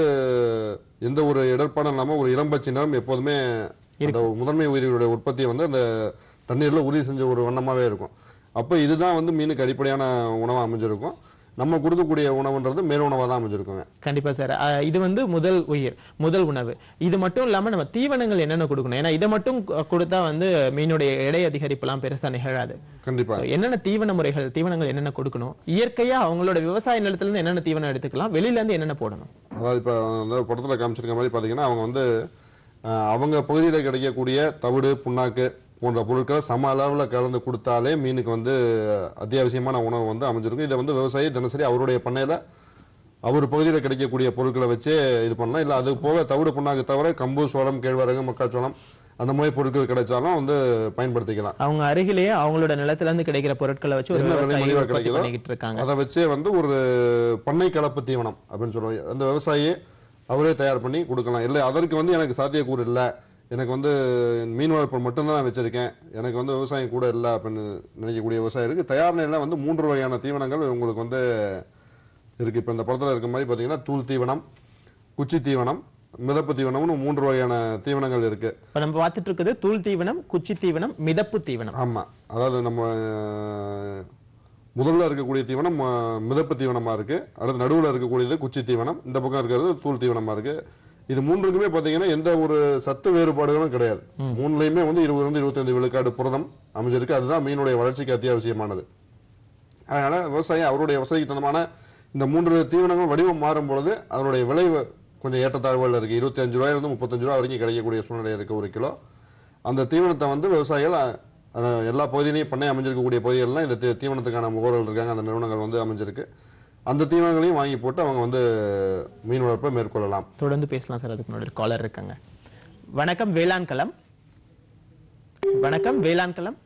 எந்த ஒரு இடர்பாடும் இல்லாம ஒரு இளம்பச்சை நிறம் எப்போதுமே அந்த முதன்மை உயிரிகளுடைய உற்பத்தியை வந்து அந்த தண்ணீர்ல உறுதி செஞ்ச ஒரு வண்ணமாவே இருக்கும் அப்போ இதுதான் வந்து மீனுக்கு அடிப்படையான உணவா அமைஞ்சிருக்கும் நம்ம கொடுக்கக்கூடிய உணவுன்றது மேல் உணவாக தான் அமைஞ்சிருக்குங்க கண்டிப்பா சார் அஹ், இது வந்து முதல் உயிர் முதல் உணவு இது மட்டும் இல்லாம நம்ம தீவனங்கள் என்னென்ன கொடுக்கணும் ஏன்னா இதை மட்டும் கு- கொடுத்தா வந்து மீனுடைய எடை அதிகரிப்புலாம் பெருசா நிகழாது கண்டிப்பா So, என்னென்ன தீவன முறைகள் தீவனங்கள் என்னென்ன கொடுக்கணும் இயற்கையா அவங்களோட விவசாய நிலத்துல இருந்து என்னென்ன தீவனம் எடுத்துக்கலாம் வெளியில இருந்து என்னென்ன போடணும் அதாவது இப்போ அந்த படத்தில் காமிச்சிருக்க மாதிரி பார்த்தீங்கன்னா அவங்க வந்து அஹ், அவங்க பகுதியில் கிடைக்கக்கூடிய தவிடு புண்ணாக்கு போன்ற பொருட்களை சம அளவில் கலந்து கொடுத்தாலே மீனுக்கு வந்து அத்தியாவசியமான உணவு வந்து அமைஞ்சிருக்கும் இதை வந்து விவசாயி தினசரி அவருடைய பண்ணையில் அவர் பகுதியில் கிடைக்கக்கூடிய பொருட்களை வச்சே இது பண்ணலாம் இல்லை அது போக தவிடு புண்ணாக்கு தவிர கம்பு சோளம் கேழ்வரகு மக்காச்சோளம் அந்த மாதிரி பொருட்கள் கிடைச்சாலும் வந்து பயன்படுத்திக்கலாம் அவங்க அருகிலேயே அவங்களோட நிலத்துல இருந்து கிடைக்கிற பொருட்களை வச்சு ஒரு என்ன விலை விவசாயி மலிவா உற்பத்தி கிடைக்குதோ பண்ணிக்கிட்டு இருக்காங்க அதை வச்சே வந்து ஒரு பண்ணை கலப்பு தீவனம் அப்படின்னு சொல்லுவாங்க அந்த விவசாயியே அவரே தயார் பண்ணி கொடுக்கலாம் இல்லை அதற்கு வந்து எனக்கு சாத்தியக்கூறு இல்லை எனக்கு வந்து மீன் வளர்ப்பு மட்டும்தான் நான் வச்சிருக்கேன் எனக்கு வந்து விவசாயம் கூட இல்லை அப்படின்னு நினைக்கக்கூடிய விவசாயிகளுக்கு தயார் நிலையில் வந்து மூன்று வகையான தீவனங்கள் உங்களுக்கு வந்து இருக்கு இப்போ இந்த படத்தில் இருக்க மாதிரி பார்த்தீங்கன்னா தூள் தீவனம் குச்சி தீவனம் மிதப்பு தீவனம்னு மூன்று வகையான தீவனங்கள் இருக்கு இப்ப நம்ம பார்த்துட்டு இருக்குது தூள் தீவனம் குச்சி தீவனம் மிதப்பு தீவனம் ஆமா அதாவது நம்ம அஹ், முதல்ல இருக்கக்கூடிய தீவனம் அஹ், மிதப்பு தீவனமா இருக்கு அடுத்து நடுவுல இருக்கக்கூடியது குச்சி தீவனம் இந்த பக்கம் இருக்கிறது தூள் தீவனமா இருக்கு இது மூன்றுக்குமே பாத்தீங்கன்னா எந்த ஒரு சத்து வேறுபாடுகளும் கிடையாது மூணுலயுமே வந்து இருபது இருந்து இருபத்தைந்து விழுக்காடு புரதம் அமைஞ்சிருக்கு அதுதான் மீனுடைய வளர்ச்சிக்கு அத்தியாவசியமானது அதனால விவசாயி அவருடைய வசதிக்கு தகுந்தமான இந்த மூன்று தீவனங்கள் வடிவம் மாறும் பொழுது அதனுடைய விலை கொஞ்சம் ஏற்றத்தாழ்வுகள் இருக்கு இருபத்தி அஞ்சு ரூபாயிலிருந்து முப்பத்தஞ்சு ரூபா வரைக்கும் கிடைக்கக்கூடிய சூழ்நிலை இருக்கு ஒரு கிலோ அந்த தீவனத்தை வந்து விவசாயிகள் அஹ், அஹ், எல்லா பகுதியிலையும் பண்ணை அமைஞ்சிருக்கக்கூடிய பகுதிகளெலாம் இந்த தீ- தீவனத்துக்கான முகவர்கள் இருக்காங்க அந்த நிறுவனங்கள் வந்து அமைஞ்சிருக்கு அந்த தீவனங்களையும் வாங்கி போட்டு அவங்க வந்து மீன் வளர்ப்பை மேற்கொள்ளலாம் தொடர்ந்து பேசலாம் சார் அதுக்கு முன்னாடி காலர் இருக்காங்க வணக்கம் வேளாண் களம் வணக்கம் வேளாண் களம்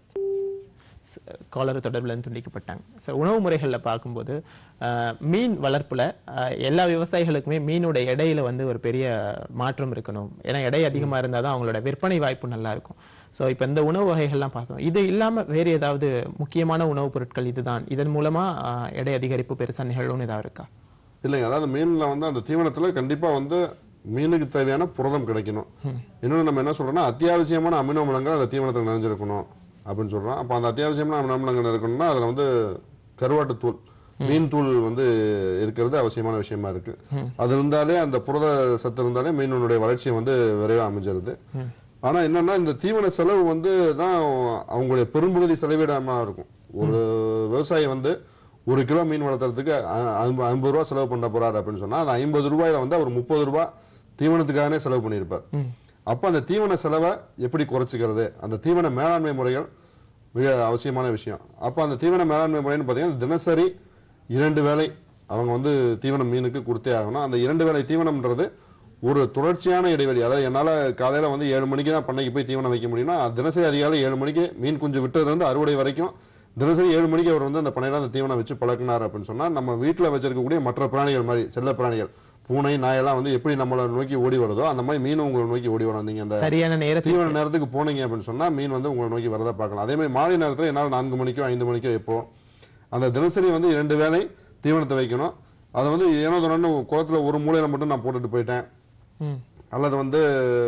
காலர் தொடர்பில் இருந்து துண்டிக்கப்பட்டாங்க சார் உணவு முறைகளில் பார்க்கும்போது அஹ், மீன் வளர்ப்புல அஹ், எல்லா விவசாயிகளுக்குமே மீனோட எடையில வந்து ஒரு பெரிய மாற்றம் இருக்கணும் ஏன்னா எடை அதிகமா இருந்தால் தான் அவங்களோட விற்பனை வாய்ப்பு நல்லா இருக்கும் ஸோ இப்போ இந்த உணவு வகைகள்லாம் பார்த்தோம் இது இல்லாம வேறு ஏதாவது முக்கியமான உணவுப் பொருட்கள் இதுதான் இதன் மூலமா அஹ், எடை அதிகரிப்பு பெருசா நிகழும்னு ஏதாவது இருக்கா இல்லைங்க அதாவது மீனில் வந்து அந்த தீவனத்தில் கண்டிப்பாக வந்து மீனுக்கு தேவையான புரதம் கிடைக்கணும் இன்னொன்று நம்ம என்ன சொல்றோம்னா அத்தியாவசியமான அமினோ அமிலங்கள் அந்த தீவனத்தில் நிறைஞ்சிருக்கணும் அப்படின்னு சொல்றோம் அப்போ அந்த அத்தியாவசியமான அமினோ அமிலங்கள் இருக்கணும்னா அதில் வந்து கருவாட்டு தூள் மீன் தூள் வந்து இருக்கிறது அவசியமான விஷயமா இருக்கு அது இருந்தாலே அந்த புரத சத்து இருந்தாலே மீனுடைய வளர்ச்சி வந்து விரைவாக அமைஞ்சிருது ஆனா என்னன்னா இந்த தீவன செலவு வந்து தான் அவங்களுடைய பெரும்பகுதி செலவிடமா இருக்கும் ஒரு விவசாயி வந்து ஒரு கிலோ மீன் வளர்த்துறதுக்கு அ- ஐம்ப- ஐம்பது ரூபா செலவு பண்ண போறாரு அப்படின்னு சொன்னா அந்த ஐம்பது ரூபாயில வந்து அவர் முப்பது ரூபாய் தீவனத்துக்காகவே செலவு பண்ணியிருப்பார் அப்ப அந்த தீவன செலவை எப்படி குறைச்சிக்கிறது அந்த தீவன மேலாண்மை முறைகள் மிக அவசியமான விஷயம் அப்ப அந்த தீவன மேலாண்மை முறைன்னு பார்த்தீங்கன்னா தினசரி இரண்டு வேளை அவங்க வந்து தீவனம் மீனுக்கு கொடுத்தே ஆகணும் அந்த இரண்டு வேளை தீவனம்ன்றது ஒரு தொடர்ச்சியான இடைவெளி அதாவது என்னால் காலையில் வந்து ஏழு மணிக்கு தான் பண்ணைக்கு போய் தீவனம் வைக்க முடியும்னா தினசரி அதிகாலை ஏழு மணிக்கு மீன் குஞ்சு விட்டதுலேருந்து அறுவடை வரைக்கும் தினசரி ஏழு மணிக்கு அவர் வந்து அந்த பண்ணையில் அந்த தீவனம் வச்சு பழக்கினார் அப்படின்னு சொன்னால் நம்ம வீட்டில் வச்சிருக்கக்கூடிய மற்ற பிராணிகள் மாதிரி செல்ல பிராணிகள் பூனை நாயெல்லாம் வந்து எப்படி நம்மளை நோக்கி ஓடி வருதோ அந்த மாதிரி மீனும் உங்களை நோக்கி ஓடி வரும் நீங்க அந்த சரியான நேரத்தில் தீவன நேரத்துக்கு போனீங்க அப்படின்னு சொன்னா மீன் வந்து உங்களை நோக்கி வரதா பார்க்கலாம் அதே மாதிரி மாலை நேரத்தில் என்னால் நான்கு மணிக்கோ ஐந்து மணிக்கோ எப்போ அந்த தினசரி வந்து இரண்டு வேளை தீவனத்தை வைக்கணும் அதை வந்து ஏனோ தானோன்னு குளத்துல ஒரு மூலையில மட்டும் நான் போட்டுட்டு போயிட்டேன் ம். அல்லது வந்து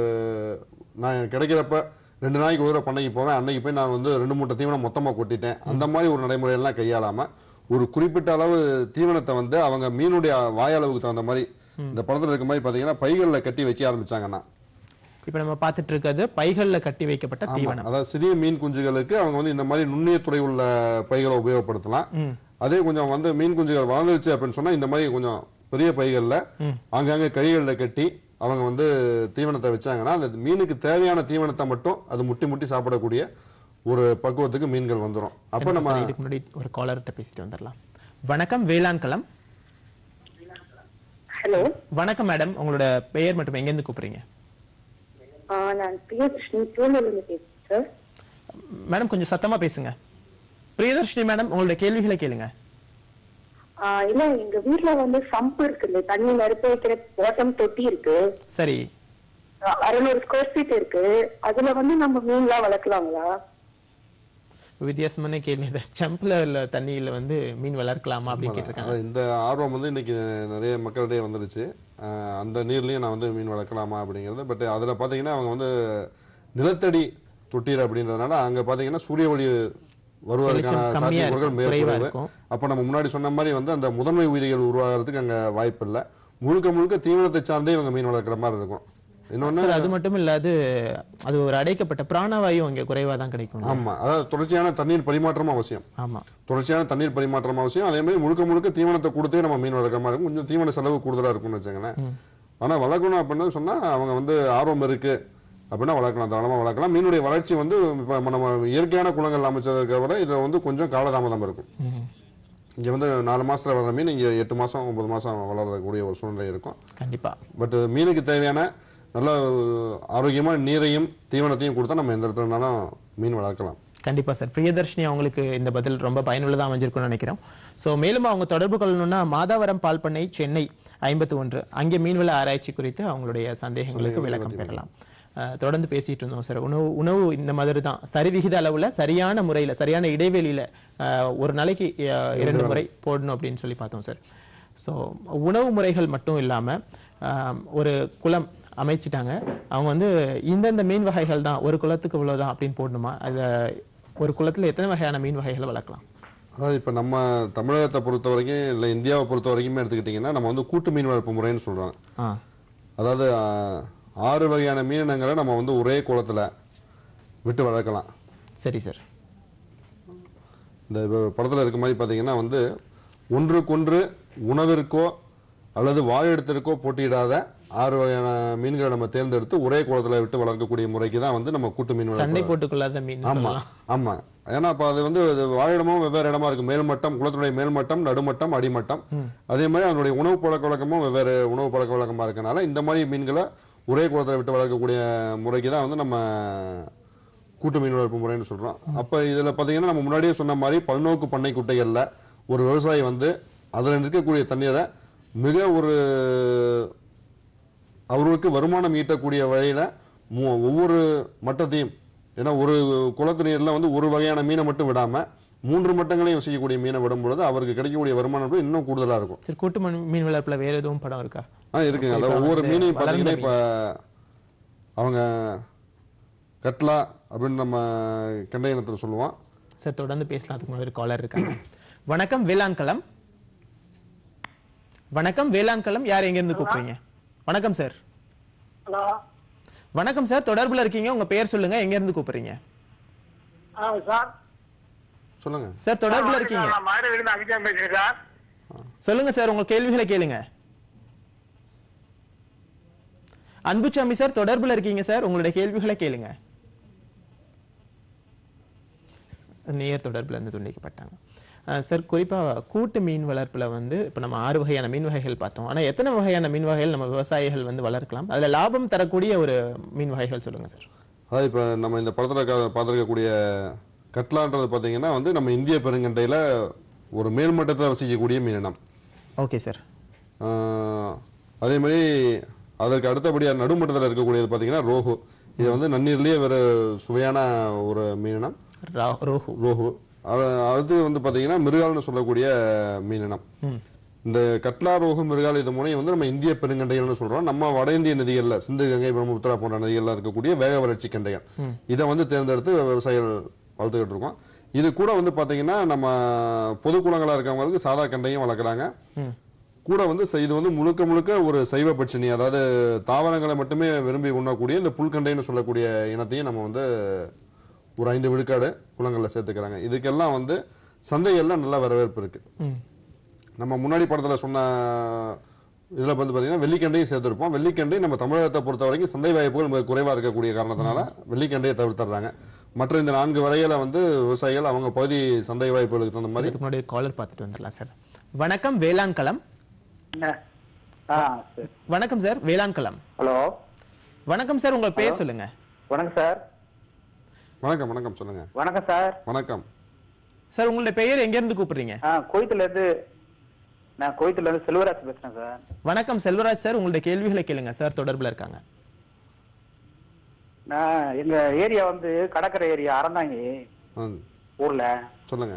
நான் கிடைக்கிறப்ப ரெண்டு நாளைக்கு ஒரு தடவை பண்ணைக்கு போவேன் அன்னைக்கு போய் நான் வந்து ரெண்டு மூட்டை தீவனம் மொத்தமாக கொட்டிட்டேன் அந்த மாதிரி ஒரு நடைமுறையெல்லாம் கையாளாம ஒரு குறிப்பிட்ட அளவு தீவனத்தை வந்து அவங்க மீனுடைய வாயளவுக்கு தகுந்த மாதிரி இந்த படத்துல இருக்க மாதிரி பார்த்தீங்கன்னா பைகளில் கட்டி வைக்க ஆரம்பிச்சாங்கன்னா இப்போ நம்ம பார்த்துட்டு இருக்கிறது பைகள்ல கட்டி வைக்கப்பட்ட ஆமா. தீவனம் அதாவது சிறிய மீன் குஞ்சுகளுக்கு அவங்க வந்து இந்த மாதிரி நுண்ணிய துறை உள்ள பைகளை உபயோகப்படுத்தலாம் அதே கொஞ்சம் வந்து மீன் குஞ்சுகள் வளர்ந்துருச்சு அப்படின்னு சொன்னா இந்த மாதிரி கொஞ்சம் பெரிய பைகள்ல ஆங்காங்க கழிகளில் கட்டி அவங்க வந்து தீவனத்தை வச்சாங்கன்னா அந்த மீனுக்கு தேவையான தீவனத்தை மட்டும் அது முட்டி முட்டி சாப்பிடக்கூடிய ஒரு பக்குவத்துக்கு மீன்கள் வந்துரும் அப்ப கண்டிப்பா நம்ம சார், இதுக்கு முன்னாடி ஒரு காலர்கிட்ட பேசிட்டு வந்துடலாம் வணக்கம் வேளாண் களம் ஹலோ வணக்கம் மேடம் உங்களோட பெயர் மற்றும் எங்கேருந்து கூப்பிடுறீங்க நான் பிரியதர்ஷினி திருநெல்வேலி பேசுறேன் சார் மேடம் கொஞ்சம் சத்தமா பேசுங்க பிரியதர்ஷினி மேடம் உங்களோட கேள்விகளை கேளுங்க ஆ, இல்ல எங்க வீட்ல வந்து சம்ப் இருக்கு இல்ல தண்ணி நிரப்பி வைக்கிற பாட்டம் தொட்டி இருக்கு சரி அறுநூறு ஸ்கொயர் ஃபீட் இருக்கு அதுல வந்து நம்ம மீன்லாம் வளர்க்கலாங்களா வித்தியாசமான கேள்வி இந்த செம்பில் உள்ள தண்ணியில வந்து மீன் வளர்க்கலாமா அப்படின்னு கேட்டிருக்காங்க அதான் இந்த ஆர்வம் வந்து இன்னைக்கு நிறைய மக்களிடையே வந்துருச்சு அஹ் அந்த நீர்லயும் நான் வந்து மீன் வளர்க்கலாமா அப்படிங்கிறது பட் அதுல பாத்தீங்கன்னா அவங்க வந்து நிலத்தடி தொட்டீர் அப்படின்றதுனால அங்க பாத்தீங்கன்னா சூரிய ஒளி வருவதற்கான வெளிச்சம் கம்மியா சாத்தியக்கூறுகள் இருக்கும், மிக குறைவா குறைவு இருக்கும். அப்ப நம்ம முன்னாடி சொன்ன மாதிரி வந்து அந்த முதன்மை உயிரிகள் உருவாகிறதுக்கு அங்க வாய்ப்பு இல்லை முழுக்க முழுக்க தீவனத்தை சார்ந்தே இவங்க மீன் வளர்க்குற மாதிரி இருக்கும் இன்னொன்னு சார் அது மட்டும் இல்லாது அது ஒரு அடைக்கப்பட்ட பிராணவாயு இங்க குறைவா தான் கிடைக்கும் ஆமா அதாவது தொடர்ச்சியான தண்ணீர் பரிமாற்றமும் அவசியம் ஆமா தொடர்ச்சியான தண்ணீர் பரிமாற்றம் அவசியம் அதே மாதிரி முழுக்க முழுக்க தீவனத்தை கொடுத்தே நம்ம மீன் வளர்க்குற மாதிரி இருக்கும் கொஞ்சம் தீவன செலவு கூடுதலா இருக்கும்னு வச்சுங்களேன் ஆனா வளர்க்கணும் அப்படின்னு சொன்னா அவங்க வந்து ஆர்வம் இருக்கு அப்படின்னா வளர்க்கலாம் தாராளமா வளர்க்கலாம் மீனுடைய வளர்ச்சி வந்து இப்ப நம்ம இயற்கையான குளங்கள் அமைச்சதை விட இதுல வந்து கொஞ்சம் காலதாமதம் இருக்கும் இங்க வந்து நாலு மாசத்துல வளர்ற மீன் இங்க எட்டு மாசம் ஒன்பது மாசம் வளரக்கூடிய ஒரு சூழ்நிலை இருக்கும் கண்டிப்பா பட் மீனுக்கு தேவையான நல்ல ஆரோக்கியமான நீரையும் தீவனத்தையும் கொடுத்தா நம்ம எந்த இடத்துலனாலும் மீன் வளர்க்கலாம் கண்டிப்பா சார் பிரியதர்ஷினி அவங்களுக்கு இந்த பதில் ரொம்ப பயனுள்ளதா அமைஞ்சிருக்கும்னு நினைக்கிறோம் ஸோ மேலும் அவங்க தொடர்பு கொள்ளணும்னா மாதாவரம் பால் பண்ணை சென்னை ஐம்பத்தி ஒன்று அங்கே மீன்வள ஆராய்ச்சி குறித்து அவங்களுடைய சந்தேகங்களுக்கு விளக்கம் பெறலாம் அஹ், தொடர்ந்து பேசிட்டு இருந்தோம் சார் உணவு உணவு இந்த மாதிரி தான் சரிவிகித அளவுல சரியான முறையில சரியான இடைவெளியில அஹ், ஒரு நாளைக்கு அஹ், இரண்டு முறை போடணும் அப்படின்னு சொல்லி பார்த்தோம் சார் ஸோ உணவு முறைகள் மட்டும் இல்லாம அஹ், ஒரு குளம் அமைச்சிட்டாங்க அவங்க வந்து இந்தந்த மீன் வகைகள் தான் ஒரு குளத்துக்கு இவ்வளவுதான் அப்படின்னு போடணுமா அதுல ஒரு குளத்துல எத்தனை வகையான மீன் வகைகளை வளர்க்கலாம் அதாவது இப்போ நம்ம தமிழகத்தை பொறுத்த வரைக்கும் இல்லை இந்தியாவை பொறுத்த வரைக்குமே எடுத்துக்கிட்டிங்கன்னா நம்ம வந்து கூட்டு மீன் வளர்ப்பு முறைன்னு சொல்கிறோம் ஆ அதாவது ஆ, ஆறு வகையான மீனினங்களை நம்ம வந்து ஒரே குளத்தில் விட்டு வளர்க்கலாம் சரி சார் இந்த படத்தில் இருக்க மாதிரி பார்த்தீங்கன்னா வந்து ஒன்றுக்கொன்று உணவிற்கோ அல்லது வாழிடத்திற்கோ போட்டியிடாத ஆறு வகையான மீன்களை நம்ம தேர்ந்தெடுத்து ஒரே குளத்துல விட்டு வளர்க்கக்கூடிய முறைக்கு தான் வந்து நம்ம கூட்டு மீன் வளர்ப்பு. சண்டை போட்டுக்கொள்ளாத மீன் ஆமா சொல்லலாம் ஆமா ஏன்னா அப்ப அது வந்து அது வாழிடமும் வெவ்வேறு இடமா இருக்கு மேல்மட்டம் குளத்தினுடைய மேல்மட்டம் நடுமட்டம் அடிமட்டம் அதே மாதிரி அதனுடைய உணவு பழக்க வழக்கமும் வெவ்வேறு உணவு பழக்க வழக்கமா இருக்கனால இந்த மாதிரி மீன்களை ஒரே குளத்துல விட்டு வளர்க்கக்கூடிய முறைக்கு தான் வந்து நம்ம கூட்டு மீன் வளர்ப்பு முறைன்னு சொல்றோம் அப்ப இதுல பாத்தீங்கன்னா நம்ம முன்னாடியே சொன்ன மாதிரி பல்நோக்கு பண்ணை குட்டைகள்ல ஒரு விவசாயி வந்து அதுல இருக்கக்கூடிய தண்ணீரை மிக ஒரு அவர்களுக்கு வருமானம் ஈட்டக்கூடிய வழியில மு- ஒவ்வொரு மட்டத்தையும் ஏன்னா ஒரு குளத்து நீர்ல வந்து ஒரு வகையான மீனை மட்டும் விடாம மூன்று மட்டங்களையும் செய்யக்கூடிய மீனை விடும் பொழுது அவருக்கு கிடைக்கக்கூடிய வருமானம் இன்னும் கூடுதலா இருக்கும் சரி கூட்டு மண்- மீன் வளர்ப்புல வேற எதுவும் படம் இருக்கா ஆ இருக்குங்க இப்ப அதாவது ஒவ்வொரு வந்து மீனையும் வளர்ந்த பார்த்தீங்கன்னா இப்போ அவங்க கட்லா அப்படின்னு நம்ம கெண்டை இனத்தில் சொல்லுவோம் சார் தொடர்ந்து பேசலாம் அதுக்கு முன்னாடி காலர் இருக்காங்க வணக்கம் வேளாண் களம் வணக்கம் வேளாண் களம் யார் எங்க இருந்து கூப்பிடுறீங்க வணக்கம் சார் ஹலோ வணக்கம் சார் தொடர்புல இருக்கீங்க உங்க பெயர் சொல்லுங்க எங்க இருந்து கூப்பிடுறீங்க ஆ சார் சொல்லுங்க சார் தொடர்புல இருக்கீங்க நான் மதுரையிலிருந்து அகிஜான் பேசுறேன் சார் சொல்லுங்க சார் உங்க கேள்விகளை கேளுங்க அன்புச்சாமி சார் தொடர்புல இருக்கீங்க சார் உங்களுடைய கேள்விகளை கேளுங்க நேர் தொடர்புல இருந்து துண்டிக்கப்பட்டாங்க அஹ் சார் குறிப்பா கூட்டு மீன் வளர்ப்புல வந்து இப்ப நம்ம ஆறு வகையான மீன் வகைகள் பார்த்தோம் ஆனா எத்தனை வகையான மீன் வகைகள் நம்ம விவசாயிகள் வந்து வளர்க்கலாம் அதுல லாபம் தரக்கூடிய ஒரு மீன் வகைகள் சொல்லுங்க சார் அதாவது இப்போ நம்ம இந்த படத்தில் பார்த்துருக்கக்கூடிய கட்லான்றது பார்த்தீங்கன்னா வந்து நம்ம இந்திய பெருங்கண்டையில் ஒரு மேல்மட்டத்தில் வசிக்கக்கூடிய மீனினம் ஓகே சார் ஆஹ் அதே மாதிரி அதற்கு அடுத்தபடியாக நடுமட்டத்தில் இருக்கக்கூடியது பார்த்தீங்கன்னா ரோஹு இது வந்து நன்னீர்லேயே வேறு சுவையான ஒரு மீனினம் ரோஹு ரோஹு அ- அடுத்து வந்து பார்த்தீங்கன்னா மிருகால்னு சொல்லக்கூடிய மீனினம் இந்த கட்லா ரோகு மிருகால் இது முறை வந்து நம்ம இந்திய பெருங்கண்டைகள்னு சொல்றோம் நம்ம வட இந்திய நதிகள்ல சிந்து கங்கை பிரம்மபுத்திரா போன்ற நதிகள்ல இருக்கக்கூடிய வேக வறட்சி கண்டைகள் இதை வந்து தேர்ந்தெடுத்து விவசாயிகள் வளர்த்துக்கிட்டு இருக்கோம் இது கூட வந்து பாத்தீங்கன்னா நம்ம பொது குளங்களா இருக்கவங்களுக்கு சாதா கண்டையும் வளர்க்குறாங்க கூட வந்து ச- இது வந்து முழுக்க முழுக்க ஒரு சைவ பட்சினி அதாவது தாவரங்களை மட்டுமே விரும்பி உண்ணக்கூடிய இந்த புல்கண்டைன்னு சொல்லக்கூடிய இனத்தையும் நம்ம வந்து ஒரு ஐந்து விழுக்காடு குளங்களில் சேர்த்துக்கிறாங்க இதுக்கெல்லாம் வந்து சந்தைகள்ல நல்ல வரவேற்பு இருக்கு நம்ம முன்னாடி படத்துல சொன்ன இதுல வந்து பாத்தீங்கன்னா வெள்ளிக்கண்டையும் சேர்த்திருப்போம் வெள்ளிக்கண்டை நம்ம தமிழகத்தை பொறுத்த வரைக்கும் சந்தை வாய்ப்புகள் மிக குறைவா இருக்கக்கூடிய காரணத்தினால வெள்ளிக்கண்டையை தவிர்த்துறாங்க மற்ற இந்த நான்கு வரையில வந்து விவசாயிகள் அவங்க பகுதி சந்தை வாய்ப்புகளுக்கு தகுந்த மாதிரி அதுக்கு முன்னாடி காலர் பார்த்துட்டு வந்துடலாம் சார் வணக்கம் வேளாண் களம் ஆ சரி வணக்கம் சார் வேளாண் களம் ஹலோ வணக்கம் சார் உங்க பேர் சொல்லுங்க வணக்கம் சார் வணக்கம் வணக்கம் சொல்லுங்க வணக்கம் சார் வணக்கம் சார் உங்களுடைய பெயர் எங்க இருந்து கூப்பிடுறீங்க ஆ கோயத்துல இருந்து நான் கோயத்துல இருந்து செல்வராஜ் பேசுறேன் சார் வணக்கம் செல்வராஜ் சார் உங்களுடைய கேள்விகளை கேளுங்க சார் தொடர்புல இருக்காங்க நான் எங்க ஏரியா வந்து கடற்கரை ஏரியா அறந்தாங்கி ஆ, ஊர்ல சொல்லுங்க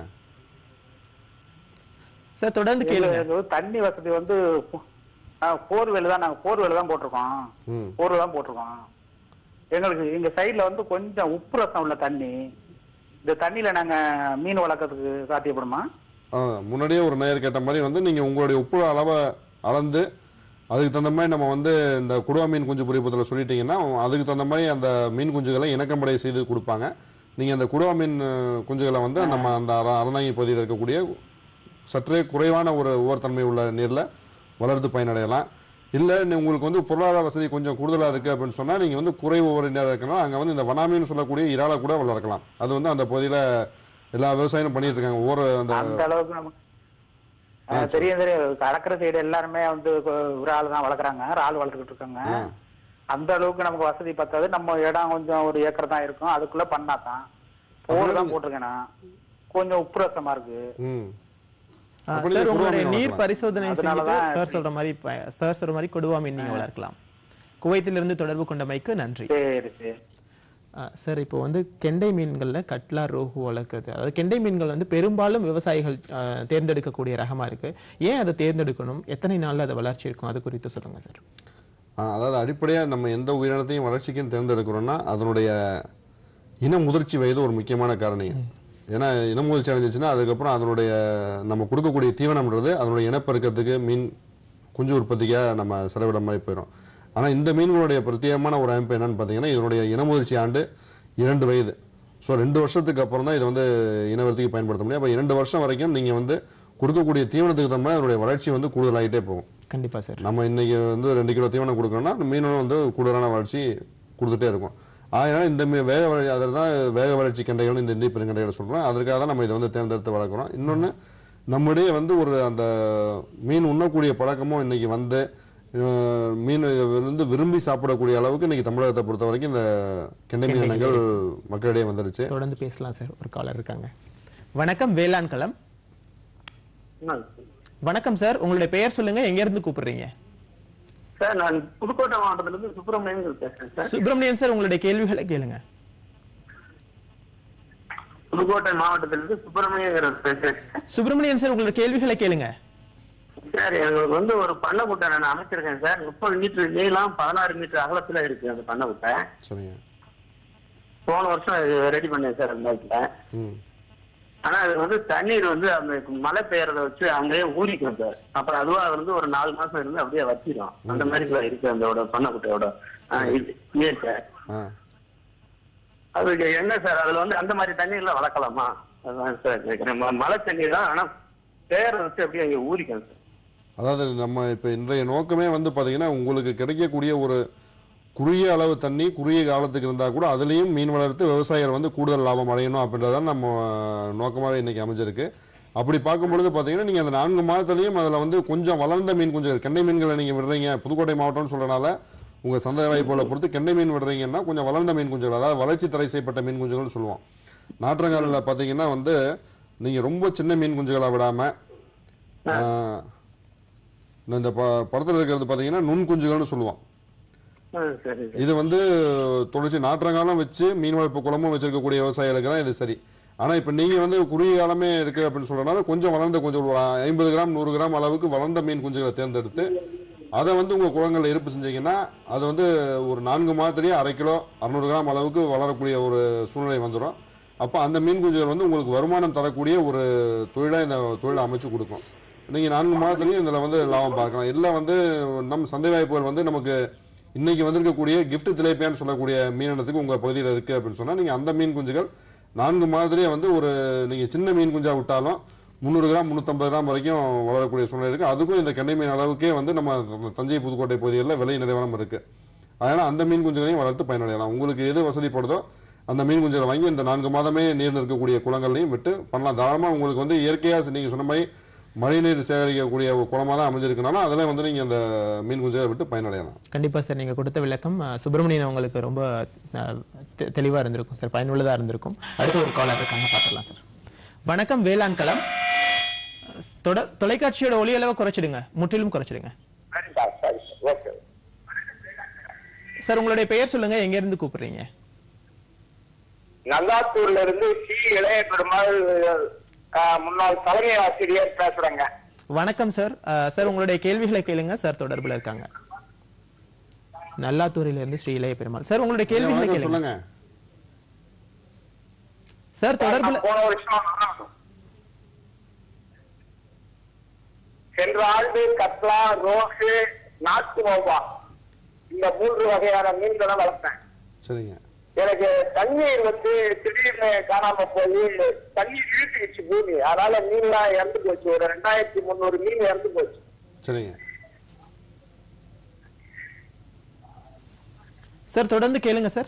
சார் தொடர்ந்து கேளுங்க எங்களுக்கு வந்து தண்ணி வசதி வந்து போர்வேல் தான் நாங்க போர்வேல் தான் போட்டிருக்கோம் ம் போர்வேல் தான் போட்டிருக்கோம் எங்களுக்கு எங்க சைடுல வந்து கொஞ்சம் உப்பு ரசம் உள்ள தண்ணி இந்த தண்ணியில நாங்க மீன் வளர்க்கறதுக்கு சாத்தியப்படுமா ஆ, முன்னாடியே ஒரு நேயர் கேட்ட மாதிரி வந்து நீங்க உங்களுடைய உப்பு அளவை அளந்து அதுக்கு தகுந்த மாதிரி நம்ம வந்து இந்த குடுவா மீன் குஞ்சு பொறிப்பத்தில் சொல்லிட்டீங்கன்னா அதுக்கு தகுந்த மாதிரி அந்த மீன் குஞ்சுகளை இணக்கமுறை செய்து கொடுப்பாங்க நீங்க அந்த குடுவா மீன் அஹ், குஞ்சுகளை வந்து நம்ம அந்த அர- அறந்தாங்கி பகுதியில் இருக்கக்கூடிய சற்றே குறைவான ஒரு உவர்த்தன்மை உள்ள நீர்ல வளர்த்து பயனடையலாம் இல்லை உங்களுக்கு வந்து பொருளாதார வசதி கொஞ்சம் கூடுதலாக இருக்குது அப்படின்னு சொன்னால் நீங்கள் வந்து குறை ஒவ்வொரு நேரம் இருக்குன்னா அங்கே வந்து இந்த வனாமீன் சொல்லக்கூடிய இறாலை கூட வளர்க்கலாம் அது வந்து அந்த பகுதியில் எல்லா விவசாயிகளும் பண்ணிட்டு இருக்காங்க ஒவ்வொரு அந்த அந்த அளவுக்கு நமக்கு ஆ, தெரியும் தெரியும் கடற்கரை சைடு எல்லாருமே வந்து இறால் தான் வளர்க்குறாங்க இறால் வளர்த்துக்கிட்டு இருக்காங்க அந்த அளவுக்கு நமக்கு வசதி பத்தாது நம்ம இடம் கொஞ்சம் ஒரு ஏக்கர் தான் இருக்கும் அதுக்குள்ள பண்ணா தான் போர் தான் போட்டிருக்கேன் நான். கொஞ்சம் உப்பு ரசமா இருக்கு ம் ஆ, அப்ப சார் நீங்க உங்களுடைய கொடுவா மீன் நீர் வளர்க்கலாம். பரிசோதனை செஞ்சுட்டு அதனாலதான் சார் சொல்ற மாதிரி ப- சார் சொல்ற மாதிரி கொடுவா மீன் நீங்க வளர்க்கலாம் குவைத்திலிருந்து தொடர்பு கொண்டமைக்கு நன்றி சரி சரி ஆ, சார் இப்போ வந்து கெண்டை மீன்கள்ல கட்லா ரோஹு வளர்க்குறது அதாவது கெண்டை மீன்கள் வந்து பெரும்பாலும் விவசாயிகள் ஆ, தேர்ந்தெடுக்கக்கூடிய ரகமா இருக்கு ஏன் அதை தேர்ந்தெடுக்கணும் எத்தனை நாள்ல அது வளர்ச்சி இருக்கும் அது குறித்து சொல்லுங்க சார் ஆ, அதாவது அடிப்படையாக நம்ம எந்த உயிரினத்தையும் வளர்ச்சிக்கும் தேர்ந்தெடுக்கிறோம்னா அதனுடைய இன முதிர்ச்சி வயது ஒரு முக்கியமான காரணி ஏன்னா இன முதிர்ச்சி அடைஞ்சிச்சுன்னா அதுக்கப்புறம் அதனுடைய நம்ம கொடுக்கக்கூடிய தீவனம்ன்றது அதனுடைய இனப்பெருக்கத்துக்கு மீன் குஞ்சு உற்பத்திக்காக நம்ம செலவிட மாதிரி போயிடும் ஆனால் இந்த மீன்களுடைய பிரத்யேகமான ஒரு அமைப்பு என்னன்னு பார்த்தீங்கன்னா இதனுடைய இனமுதிர்ச்சி ஆண்டு இரண்டு வயது ஸோ ரெண்டு வருஷத்துக்கு அப்புறம் தான் இது வந்து இனவர்த்திக்கு பயன்படுத்த முடியும் அப்போ இரண்டு வருஷம் வரைக்கும் நீங்கள் வந்து கொடுக்கக்கூடிய தீவனத்துக்கு தகுந்த மாதிரி அதனுடைய வளர்ச்சி வந்து கூடுதலாகிட்டே போகும் கண்டிப்பா சார் நம்ம இன்னைக்கு வந்து ரெண்டு கிலோ தீவனம் கொடுக்கணும்னா அந்த மீனும் வந்து கூடுதலான வளர்ச்சி கொடுத்துட்டே இருக்கும் அதனால இந்த மீ- வேக வளர்ச்சி அதில் தான் வேக வளர்ச்சி கண்டைகள் இந்த இந்திய பெருங்கண்டைகள் சொல்கிறோம் அதற்காக தான் நம்ம இதை வந்து தேர்ந்தெடுத்து வளர்க்குறோம் இன்னொன்று நம்முடைய வந்து ஒரு அந்த மீன் உண்ணக்கூடிய பழக்கமும் இன்னைக்கு வந்து அஹ், மீன் வந்து விரும்பி சாப்பிடக்கூடிய அளவுக்கு இன்னைக்கு தமிழகத்தை பொறுத்த வரைக்கும் இந்த கெண்டை மீன் இனங்கள் மக்களிடையே வந்துருச்சு தொடர்ந்து பேசலாம் சார் ஒரு காலர் இருக்காங்க வணக்கம் வேளாண் களம் வணக்கம் சார் உங்களுடைய பெயர் சொல்லுங்க எங்க இருந்து கூப்பிடுறீங்க சார் நான் புதுக்கோட்டை மாவட்டத்துல இருந்து சுப்பிரமணியன் பேசுறேன் சார் சுப்பிரமணியன் சார் உங்களுடைய கேள்விகளை கேளுங்க புதுக்கோட்டை மாவட்டத்திலிருந்து சுப்பிரமணியன் பேசுறேன் சுப்பிரமணியன் சார் உங்களுடைய கேள்விகளை கேளுங்க சார் எங்களுக்கு வந்து ஒரு பண்ணை குட்டை நான் அமைச்சிருக்கேன் சார் முப்பது மீட்டர் நீளம் பதினாறு மீட்டர் அகலத்துல இருக்கு அந்த பண்ணை குட்டை சரிங்க போன வருஷம் ரெடி பண்ணேன் சார் அந்த இடத்துல ம் ஆனா அது வந்து தண்ணீர் வந்து அந்த மழை பெய்யறத வச்சு அங்கேயே ஊறிக்கும் சார் அப்புறம் அதுவா வந்து ஒரு நாலு மாசம் இருந்து அப்படியே வச்சிடும் அந்த மாதிரி தான் இருக்கு அந்த பண்ணை குட்டையோட ஆ, இது ஏன் சார் ஆ அதுக்கு என்ன சார் அதுல வந்து அந்த மாதிரி தண்ணீர்ல வளர்க்கலாமா அதான் சார் கேட்கிறேன் ம- மழை தண்ணீர் தான் ஆனா பேரை வச்சு அப்படியே அங்கே ஊறிக்கும் சார் அதாவது நம்ம இப்போ இன்றைய நோக்கமே வந்து பார்த்தீங்கன்னா உங்களுக்கு கிடைக்கக்கூடிய ஒரு குறுகிய அளவு தண்ணி குறுகிய காலத்துக்கு இருந்தால் கூட அதுலேயும் மீன் வளர்த்து விவசாயிகள் வந்து கூடுதல் லாபம் அடையணும் அப்படின்றதான் நம்ம நோக்கமாகவே இன்னைக்கு அமைஞ்சிருக்கு அப்படி பார்க்கும் பொழுது பார்த்தீங்கன்னா நீங்கள் அந்த நான்கு மாதத்துலையும் அதில் வந்து கொஞ்சம் வளர்ந்த மீன் குஞ்சுகள் கெண்டை மீன்களை நீங்கள் விடுறீங்க புதுக்கோட்டை மாவட்டம்னு சொல்கிறனால உங்கள் சந்தை வாய்ப்புகளை பொறுத்து கெண்டை மீன் விடுறீங்கன்னா கொஞ்சம் வளர்ந்த மீன் குஞ்சுகள் அதாவது வளர்ச்சி தடை செய்யப்பட்ட மீன் குஞ்சுகள்னு சொல்லுவோம் நாற்றங்காலில் பார்த்தீங்கன்னா வந்து நீங்கள் ரொம்ப சின்ன மீன் குஞ்சுகளை விடாமல் இந்த ப- படத்துல இருக்கிறது பார்த்தீங்கன்னா நுண் குஞ்சுகள்னு சொல்லுவோம் ஆ, சரி இது வந்து தொடர்ச்சி நாற்றங்காலம் வச்சு மீன் வளர்ப்பு குளமும் வச்சிருக்கக்கூடிய விவசாயிகளுக்கு தான் இது சரி ஆனா இப்போ நீங்க வந்து குறுகிய காலமே இருக்கு அப்படின்னு சொல்றதுனால கொஞ்சம் வளர்ந்த கொஞ்சம் ஒரு ஐம்பது கிராம் நூறு கிராம் அளவுக்கு வளர்ந்த மீன் குஞ்சுகளை தேர்ந்தெடுத்து அதை வந்து உங்க குளங்களில் இருப்பு செஞ்சீங்கன்னா அது வந்து ஒரு நான்கு மாதத்துலேயே அரை கிலோ அறுநூறு கிராம் அளவுக்கு வளரக்கூடிய ஒரு சூழ்நிலை வந்துடும் அப்போ அந்த மீன் குஞ்சுகள் வந்து உங்களுக்கு வருமானம் தரக்கூடிய ஒரு தொழிலை இந்த தொழிலை அமைச்சு கொடுக்கும் நீங்கள் நான்கு மாதத்துலையும் இதில் வந்து லாபம் பார்க்கலாம் இல்லை வந்து நம் சந்தை வாய்ப்புகள் வந்து நமக்கு இன்னைக்கு வந்திருக்கக்கூடிய gift திலேப்பியான்னு சொல்லக்கூடிய மீனினத்துக்கு உங்கள் பகுதியில் இருக்குது அப்படின்னு சொன்னால் நீங்கள் அந்த மீன் குஞ்சுகள் நான்கு மாதத்துலேயே வந்து ஒரு நீங்கள் சின்ன மீன் குஞ்சா விட்டாலும் முந்நூறு கிராம் முந்நூற்றம்பது கிராம் வரைக்கும் வளரக்கூடிய சூழ்நிலை இருக்குது அதுக்கும் இந்த கெண்டை மீன் அளவுக்கே வந்து நம்ம தஞ்சை புதுக்கோட்டை பகுதிகளில் விலை நிலவரம் இருக்குது அதனால் அந்த மீன் குஞ்சுகளையும் வளர்த்து பயனடையலாம் உங்களுக்கு எது வசதிப்படுதோ அந்த மீன் குஞ்சுகளை வாங்கி இந்த நான்கு மாதமே நீர் இருக்கக்கூடிய குளங்கள்லையும் விட்டு பண்ணலாம் தாராளமாக உங்களுக்கு வந்து இயற்கையாக நீங்கள் சொன்ன மாதிரி மழைநீர் சேகரிக்கக்கூடிய ஒரு குளமாக தான் அமைஞ்சிருக்கனால அதில் வந்து நீங்கள் அந்த மீன் குஞ்சுகளை விட்டு பயனடையலாம் கண்டிப்பா சார் நீங்க கொடுத்த விளக்கம் அஹ், சுப்பிரமணியன் உங்களுக்கு ரொம்ப அஹ், தெ- தெளிவா இருந்திருக்கும் சார் பயனுள்ளதா இருந்திருக்கும் அடுத்து ஒரு காலர் இருக்காங்க பார்க்கலாம் சார் வணக்கம் வேளாண் களம் தொட தொலைக்காட்சியோட ஒலி அளவை குறைச்சிடுங்க முற்றிலும் குறைச்சிடுங்க சரி சார் சரி ஓகே சார் உங்களுடைய பெயர் சொல்லுங்க எங்க இருந்து கூப்பிடுறீங்க நல்லாத்தூர்ல இருந்து சி இளைய பெருமாள் ஆஹ், முன்னாள் தலைமை ஆசிரியர் பேசுறேங்க வணக்கம் சார் அஹ், சார் உங்களுடைய கேள்விகளை கேளுங்க சார் தொடர்புல இருக்காங்க நல்லாத்தூரில இருந்து ஸ்ரீ இளைய பெருமாள் சார் உங்களுடைய கேள்விகளை வணக்கம் கேளுங்க சொல்லுங்க சார் தொடர்புல போன வருஷம் சென்ற ஆண்டு கட்லா ரோகு நாட்டு வௌவா இந்த மூன்று வகையான மீன்களை வளர்த்தேன் சரிங்க எனக்கு தண்ணீர் வந்து திடீர்னு காணாம போய் தண்ணீர் இழுத்துக்கிச்சு பூமி அதனால மீன்லாம் இறந்து போச்சு ஒரு ரெண்டாயிரத்தி முந்நூறு மீன் இறந்து போச்சு சரிங்க சார் தொடர்ந்து கேளுங்க சார்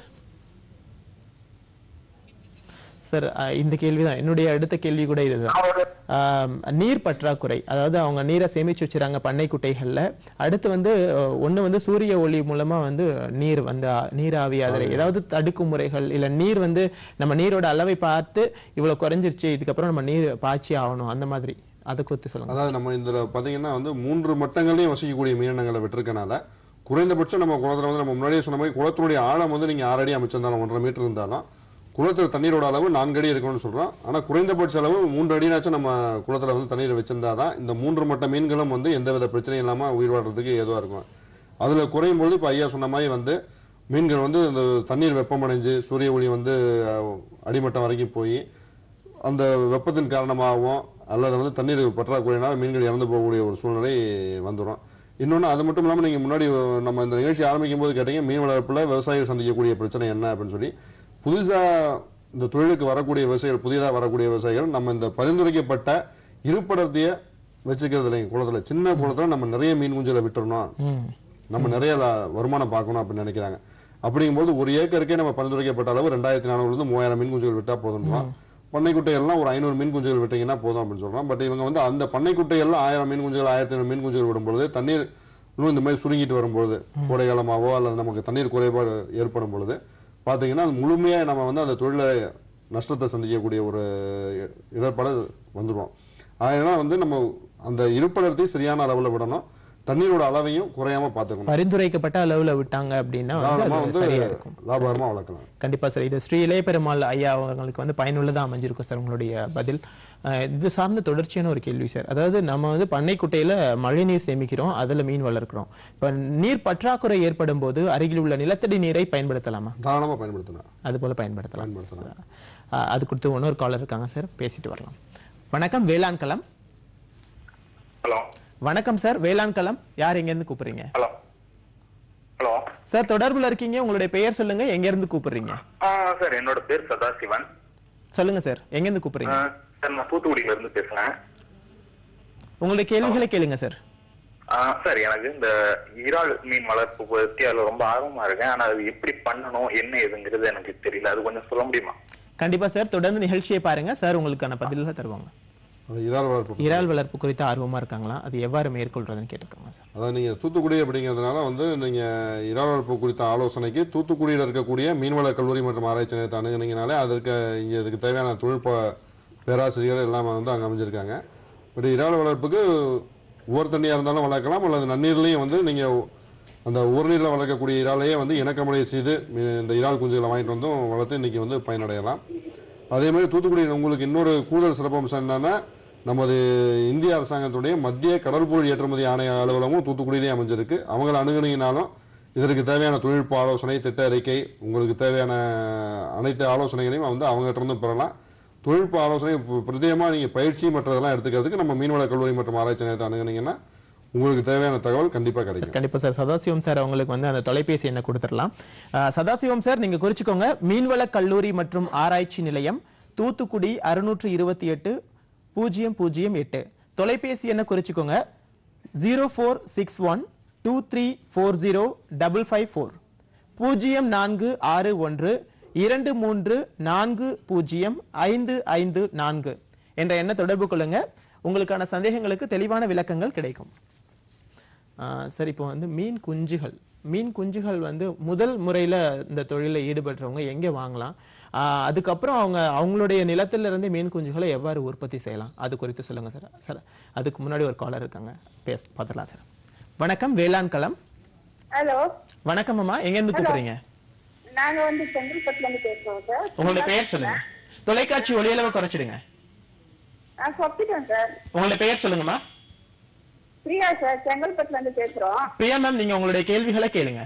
சார் அஹ், இந்த கேள்விதான் என்னுடைய அடுத்த கேள்வி கூட இதுதான் ஆம், நீர் பற்றாக்குறை அதாவது அவங்க நீரை சேமிச்சு வச்சுறாங்க பண்ணை குட்டைகள்ல அடுத்து வந்து அஹ், ஒண்ணு வந்து சூரிய ஒளி மூலமா வந்து நீர் வந்து ஆ- நீர் ஆவியாதலை ஏதாவது தடுக்கும் முறைகள் இல்ல நீர் வந்து நம்ம நீரோட அளவை பார்த்து இவ்வளவு குறைஞ்சிருச்சு இதுக்கப்புறம் நம்ம நீர் பாய்ச்சி ஆகணும் அந்த மாதிரி அதை குறித்து சொல்லுங்க அதாவது நம்ம இதில் பார்த்தீங்கன்னா வந்து மூன்று மட்டங்களையும் வசிக்கக்கூடிய மீனினங்களை விட்டுருக்கனால குறைந்தபட்சம் நம்ம குளத்தில் வந்து நம்ம முன்னாடியே சொன்ன மாதிரி குளத்தினுடைய ஆழம் வந்து நீங்கள் ஆறு அடி அமைச்சிருந்தாலும் ஒன்றரை மீட்டர் இருந்தாலும் குளத்தில் தண்ணீரோட அளவு நான்கு அடி இருக்கணும்னு சொல்கிறோம் ஆனால் குறைந்தபட்ச அளவு மூன்று அடினாச்சும் நம்ம குளத்தில் வந்து தண்ணீர் வச்சிருந்தா தான் இந்த மூன்று மட்ட மீன்களும் வந்து எந்தவித பிரச்சனையும் இல்லாமல் உயிர் வாழ்றதுக்கு ஏதுவாக இருக்கும் அதில் குறையும் பொழுது இப்போ ஐயா சொன்ன மாதிரி வந்து மீன்கள் வந்து இந்த தண்ணீர் வெப்பமடைஞ்சு சூரிய ஒளி வந்து அஹ், அடிமட்டம் வரைக்கும் போய் அந்த வெப்பத்தின் காரணமாகவும் அல்லது வந்து தண்ணீர் பற்றாக்குறையினால் மீன்கள் இறந்து போகக்கூடிய ஒரு சூழ்நிலை வந்துடும் இன்னொன்று அது மட்டும் இல்லாமல் நீங்கள் முன்னாடி நம்ம இந்த நிகழ்ச்சி ஆரம்பிக்கும் போது கேட்டீங்க மீன் வளர்ப்பில் விவசாயிகள் சந்திக்கக்கூடிய பிரச்சனை என்ன அப்படின்னு சொல்லி புதுசாக இந்த தொழிலுக்கு வரக்கூடிய விவசாயிகள் புதிதாக வரக்கூடிய விவசாயிகள் நம்ம இந்த பரிந்துரைக்கப்பட்ட இருப்படர்த்திய வச்சுக்கிறது இல்லைங்க குளத்துல சின்ன குளத்துல நம்ம நிறைய மீன் குஞ்சுகளை விட்டுறணும் ம் நம்ம நிறைய லா- வருமானம் பார்க்கணும் அப்படின்னு நினைக்கிறாங்க அப்படிங்கும்போது ஒரு ஏக்கருக்கே நம்ம பரிந்துரைக்கப்பட்ட அளவு ரெண்டாயிரத்தி நானூறுலேருந்து மூவாயிரம் மீன் குஞ்சுகள் விட்டா போதும்ன்றோம் பண்ணைக்குட்டைகள்லாம் ஒரு ஐநூறு மீன் குஞ்சுகள் விட்டீங்கன்னா போதும் அப்படின்னு சொல்றோம் பட் இவங்க வந்து அந்த பண்ணைக்குட்டைகள்லாம் ஆயிரம் மீன் குஞ்சுகள் ஆயிரத்தி ஐநூறு மீன் குஞ்சுகள் விடும்பொழுது தண்ணீர் இன்னும் இந்த மாதிரி சுருங்கிட்டு வரும்பொழுது கோடை காலமாவோ அல்லது நமக்கு தண்ணீர் குறைபாடு ஏற்படும் பொழுது பார்த்தீங்கன்னா அது முழுமையாக நம்ம வந்து அந்த தொழிலை நஷ்டத்தை சந்திக்கக்கூடிய ஒரு இ- இடர்பாடு வந்துடும் அதனால வந்து நம்ம அந்த இருப்பிடத்தையும் சரியான அளவில் விடணும் தண்ணீரோட அளவையும் குறையாம பார்த்துக்கணும் பரிந்துரைக்கப்பட்ட அளவுல விட்டாங்க அப்படின்னா வந்து தாராளமா அது வந்து சரியா இருக்கும் லாபகரமா வளர்க்கலாம் கண்டிப்பா சார் இது ஸ்ரீ இளைய பெருமாள் ஐயா அவங்களுக்கு வந்து பயனுள்ளதா அமைஞ்சிருக்கும் சார் உங்களுடைய பதில் அஹ் இது சார்ந்த தொடர்ச்சியான ஒரு கேள்வி சார் அதாவது நம்ம வந்து பண்ணைக்குட்டையில மழைநீர் சேமிக்கிறோம் அதுல மீன் வளர்க்கிறோம் இப்ப நீர் பற்றாக்குறை ஏற்படும் போது அருகில் உள்ள நிலத்தடி நீரை பயன்படுத்தலாமா தாராளமா பயன்படுத்தலாம் அது போல பயன்படுத்தலாம் பயன்படுத்தலாம் அஹ் அது கொடுத்து இன்னொரு காலர் இருக்காங்க சார் பேசிட்டு வரலாம் வணக்கம் வேளாண் களம் ஹலோ வணக்கம் சார் வேளாண் களம் யார் எங்க இருந்து கூப்பிடுறீங்க ஹலோ ஹலோ சார் தொடர்புல இருக்கீங்க உங்களுடைய பெயர் சொல்லுங்க எங்க இருந்து கூப்பிடுறீங்க ஆ சார் என்னோட பேர் சதாசிவன் சொல்லுங்க சார் எங்க இருந்து கூப்பிடுறீங்க ஆ, சார் நான் தூத்துக்குடியில இருந்து பேசுறேன் உங்களுடைய கேள்விகளை கேளுங்க சார் ஆ, சார் எனக்கு இந்த இறால் மீன் வளர்ப்பு பத்தி அதுல ரொம்ப ஆர்வமா இருக்கேன் ஆனா அது எப்படி பண்ணணும் என்ன ஏதுங்கிறது எனக்கு தெரியல அது கொஞ்சம் சொல்ல முடியுமா கண்டிப்பா சார் தொடர்ந்து நிகழ்ச்சியை பாருங்க சார் உங்களுக்கான பதில்களை தருவாங்க அது இறால் வளர்ப்பு இறால் வளர்ப்பு குறித்து ஆர்வமா இருக்காங்களா அது எவ்வாறு மேற்கொள்றதுன்னு கேட்டுக்கோங்க சார் அதான் நீங்க தூத்துக்குடி அப்படிங்கிறதுனால வந்து நீங்க இறால் வளர்ப்பு குறித்த ஆலோசனைக்கு தூத்துக்குடியில் இருக்கக்கூடிய மீன்வள கல்லூரி மற்றும் ஆராய்ச்சி நிலையத்தை அணுகுனீங்கனாலே அதற்கு இங்க இதுக்கு தேவையான தொழில்நுட்ப பேராசிரியர்கள் எல்லாம் வந்து அங்க அமைஞ்சிருக்காங்க பட் இறால் வளர்ப்புக்கு ஊர் தண்ணியா இருந்தாலும் வளர்க்கலாம் அல்லது நன்னீர்லையும் வந்து நீங்க அந்த ஊர் நீரில் வளர்க்கக்கூடிய இறாலையே வந்து இணக்கமுறை செய்து மீ- இந்த இறால் குஞ்சுகளை வாங்கிட்டு வந்தும் வளர்த்து இன்னைக்கு வந்து பயனடையலாம் அதே மாதிரி தூத்துக்குடியில் உங்களுக்கு இன்னொரு கூடுதல் சிறப்பம்சம் என்னன்னா நமது இந்திய அரசாங்கத்துடைய மத்திய கடல்பொருள் ஏற்றுமதி ஆணைய அலுவலகமும் தூத்துக்குடியிலே அமைஞ்சிருக்கு அவங்கள அணுகுனீங்கனாலும் இதற்கு தேவையான தொழில்நுட்ப ஆலோசனை திட்ட அறிக்கை உங்களுக்கு தேவையான அனைத்து ஆலோசனைகளையும் வந்து அவங்ககிட்ட இருந்து பெறலாம் தொழில்நுட்ப ஆலோசனை பு- பிரத்யேகமா நீங்க பயிற்சி மற்றதெல்லாம் எடுத்துக்கிறதுக்கு நம்ம மீன்வள கல்லூரி மற்றும் ஆராய்ச்சி நிலையத்தை அணுகுனீங்கன்னா உங்களுக்கு தேவையான தகவல் கண்டிப்பா கிடைக்கும் கண்டிப்பா சார் சதாசிவம் சார் அவங்களுக்கு வந்து அந்த தொலைபேசி எண்ணை கொடுத்துடலாம் அஹ், சதாசிவம் சார் நீங்க குறிச்சுக்கோங்க மீன்வள கல்லூரி மற்றும் ஆராய்ச்சி நிலையம் தூத்துக்குடி அறுநூற்று இருபத்தி எட்டு பூஜ்ஜியம் பூஜ்ஜியம் எட்டு தொலைபேசி எண்ணை குறிச்சுக்கோங்க zero four six one two three four zero double five four பூஜ்ஜியம் நான்கு ஆறு ஒன்று இரண்டு மூன்று நான்கு பூஜ்ஜியம் ஐந்து ஐந்து நான்கு என்ற எண்ணை தொடர்பு கொள்ளுங்க உங்களுக்கான சந்தேகங்களுக்கு தெளிவான விளக்கங்கள் கிடைக்கும் ஆஹ் சரி இப்போ வந்து மீன் குஞ்சுகள் மீன் குஞ்சுகள் வந்து முதல் முறையில இந்த தொழிலில் ஈடுபடுறவங்க எங்க வாங்கலாம் ஆஹ் அதுக்கப்புறம் அவங்க அவங்களுடைய நிலத்துல இருந்து மீன் குஞ்சுகளை எவ்வாறு உற்பத்தி செய்யலாம் அது குறித்து சொல்லுங்க சார் சார் அதுக்கு முன்னாடி ஒரு காலர் இருக்காங்க பேச பார்த்துலாம் சார் வணக்கம் வேளாண் களம் ஹலோ வணக்கம் அம்மா எங்க இருந்து கூப்பிடுறீங்க நாங்க வந்து செங்கல்பட்டுல இருந்து பேசுறோம் சார் உங்களுடைய பெயர் சொல்லுங்க தொலைக்காட்சி ஒளியளவை குறைச்சிடுங்க நான் சொல்லிட்டேன் சார் உங்களுடைய பெயர் சொல்லுங்கம்மா பிரியா சார் செங்கல்பட்டுல இருந்து பேசுறோம் பிரியா மேம் நீங்க உங்களுடைய கேள்விகளை கேளுங்க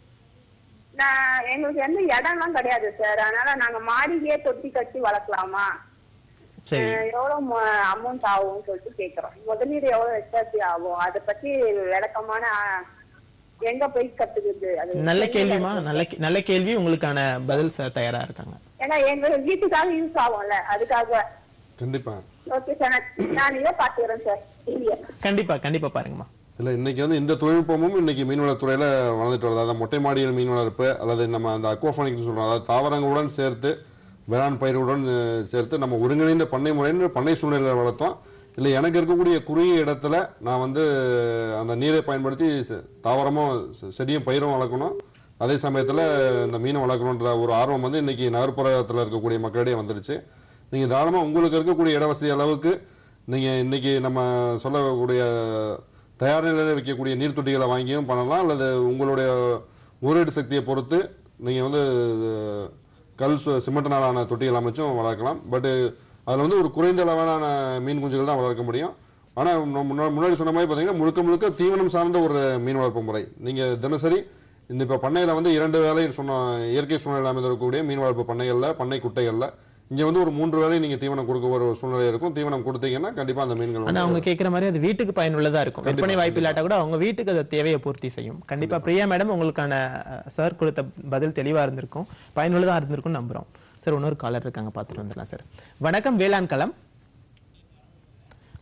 நான் எங்களுக்கு எந்த இடம்லாம் கிடையாது சார் அதனால நாங்க மாடியிலேயே தொட்டி கட்டி வளர்க்கலாமா சரி அஹ் எவ்வளவு அமௌண்ட் ஆகும்னு சொல்லிட்டு கேக்குறோம் முதலீடு எவ்வளவு எச்சாச்சி ஆகும் அதை பத்தி விளக்கமான அஹ், எங்க போய் கத்துக்குது அது நல்ல கேள்விமா நல்ல கே- நல்ல கேள்வி உங்களுக்கான பதில் சார் தயாரா இருக்காங்க ஏன்னா எங்க வீட்டுக்காக யூஸ் ஆகும்ல அதுக்காக கண்டிப்பா ஓகே சார் நான் நான் இதை பாத்துக்கிறேன் சார் டிவியை கண்டிப்பா கண்டிப்பா பாருங்கம்மா இல்ல இன்னைக்கு வந்து இந்த தொழில்நுட்பமும் இன்னைக்கு மீன்வளத்துறையில வளர்ந்துட்டு வருது அதாவது மொட்டை மாடியில் மீன் வளர்ப்பு அல்லது நம்ம அந்த அக்வாஃபானிக்ஸ் சொல்றோம் அதாவது தாவரங்களுடன் சேர்த்து வேளாண் பயிர்களுடன் அஹ், சேர்த்து நம்ம ஒருங்கிணைந்த பண்ணை முறைன்னு பண்ணை சூழ்நிலையில் வளர்த்தோம் இல்லை எனக்கு இருக்கக்கூடிய குறுகிய இடத்துல நான் வந்து அந்த நீரை பயன்படுத்தி செ- தாவரமும் செ- செடியும் பயிரும் வளர்க்கணும் அதே சமயத்தில் இந்த மீனை வளர்க்கணுன்ற ஒரு ஆர்வம் வந்து இன்னைக்கு நகர்ப்புறத்தில் இருக்கக்கூடிய மக்களிடையே வந்துருச்சு நீங்கள் தாராளமாக உங்களுக்கு இருக்கக்கூடிய இட வசதி அளவுக்கு நீங்கள் இன்னைக்கு நம்ம சொல்லக்கூடிய தயார் நிலையில் வைக்கக்கூடிய நீர் தொட்டிகளை வாங்கியும் பண்ணலாம் அல்லது உங்களுடைய ஊரீடு சக்தியை பொறுத்து நீங்கள் வந்து அஹ், கல் சு- சிமெண்ட்னாலான தொட்டிகள் அமைச்சும் வளர்க்கலாம் பட்டு அதில் வந்து ஒரு குறைந்த அளவிலான மீன் குஞ்சுகள் தான் வளர்க்க முடியும் ஆனால் முன்னாடி சொன்ன மாதிரி பார்த்தீங்கன்னா முழுக்க முழுக்க தீவனம் சார்ந்த ஒரு மீன் வளர்ப்பு முறை நீங்கள் தினசரி இந்த இப்போ பண்ணையில் வந்து இரண்டு வேலை சொன்ன இயற்கை சூழ்நிலை அமைந்திருக்கக்கூடிய மீன் வளர்ப்பு பண்ணைகளில் பண்ணை குட்டைகளில் இங்கே வந்து ஒரு மூன்று வேளை நீங்கள் தீவனம் கொடுக்க ஒரு சூழ்நிலை இருக்கும் தீவனம் கொடுத்தீங்கன்னா கண்டிப்பாக அந்த மீன்கள் ஆனா வந்து அவங்க கேக்குற மாதிரி அது வீட்டுக்கு பயனுள்ளதா இருக்கும் கண்டிப்பா, விற்பனை வாய்ப்பு இல்லாட்டா கூட அவங்க வீட்டுக்கு அது தேவையை பூர்த்தி செய்யும் கண்டிப்பா பிரியா மேடம் உங்களுக்கான சார் கொடுத்த பதில் தெளிவா இருந்திருக்கும் பயனுள்ளதா இருந்திருக்கும் நம்புறோம் சார் இன்னொரு காலர் இருக்காங்க பார்த்துட்டு வந்துடலாம் சார் வணக்கம் வேளாண் களம்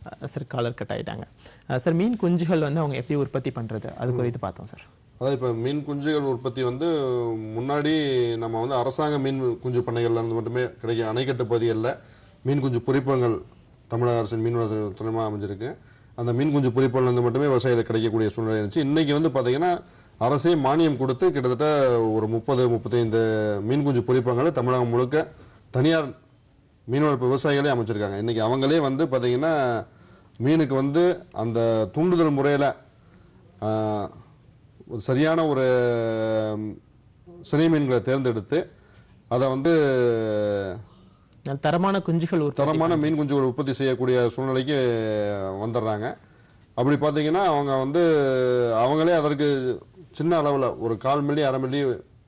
அஹ், சார் காலர் கட் ஆயிட்டாங்க அஹ், சார் மீன் குஞ்சுகள் வந்து அவங்க எப்படி உற்பத்தி பண்றது அது குறித்து பார்த்தோம் சார் அதாவது இப்போ மீன் குஞ்சுகள் உற்பத்தி வந்து முன்னாடி நம்ம வந்து அரசாங்க மீன் குஞ்சு பண்ணைகள்ல இருந்து மட்டுமே கிடைக்கும் அணைக்கட்டு பகுதிகளில் மீன் குஞ்சு பொறிப்பகங்கள் தமிழக அரசின் மீன்வள துறைமாக அமைஞ்சிருக்கு அந்த மீன் குஞ்சு பொறிப்பகங்கள்ல இருந்து மட்டுமே விவசாயிகளுக்கு கிடைக்கக்கூடிய சூழ்நிலை இருந்துச்சு இன்னைக்கு வந்து பார்த்தீங்கன்னா அரசே மானியம் கொடுத்து கிட்டத்தட்ட ஒரு முப்பது முப்பத்தைந்து மீன் குஞ்சு பொறிப்பகங்களை தமிழகம் முழுக்க தனியார் மீன் வளர்ப்பு விவசாயிகளே அமைச்சிருக்காங்க இன்னைக்கு அவங்களே வந்து பார்த்தீங்கன்னா மீனுக்கு வந்து அந்த தூண்டுதல் முறையில் ஒரு சரியான ஒரு ம், சினை மீன்களை தேர்ந்தெடுத்து அதை வந்து நல்ல தரமான குஞ்சுகள் உற்பத்தி தரமான மீன் குஞ்சுகள் உற்பத்தி செய்யக்கூடிய சூழ்நிலைக்கு வந்துடுறாங்க அப்படி பார்த்தீங்கன்னா அவங்க வந்து அவங்களே அதற்கு சின்ன அளவில் ஒரு கால் மில்லி அரை மில்லி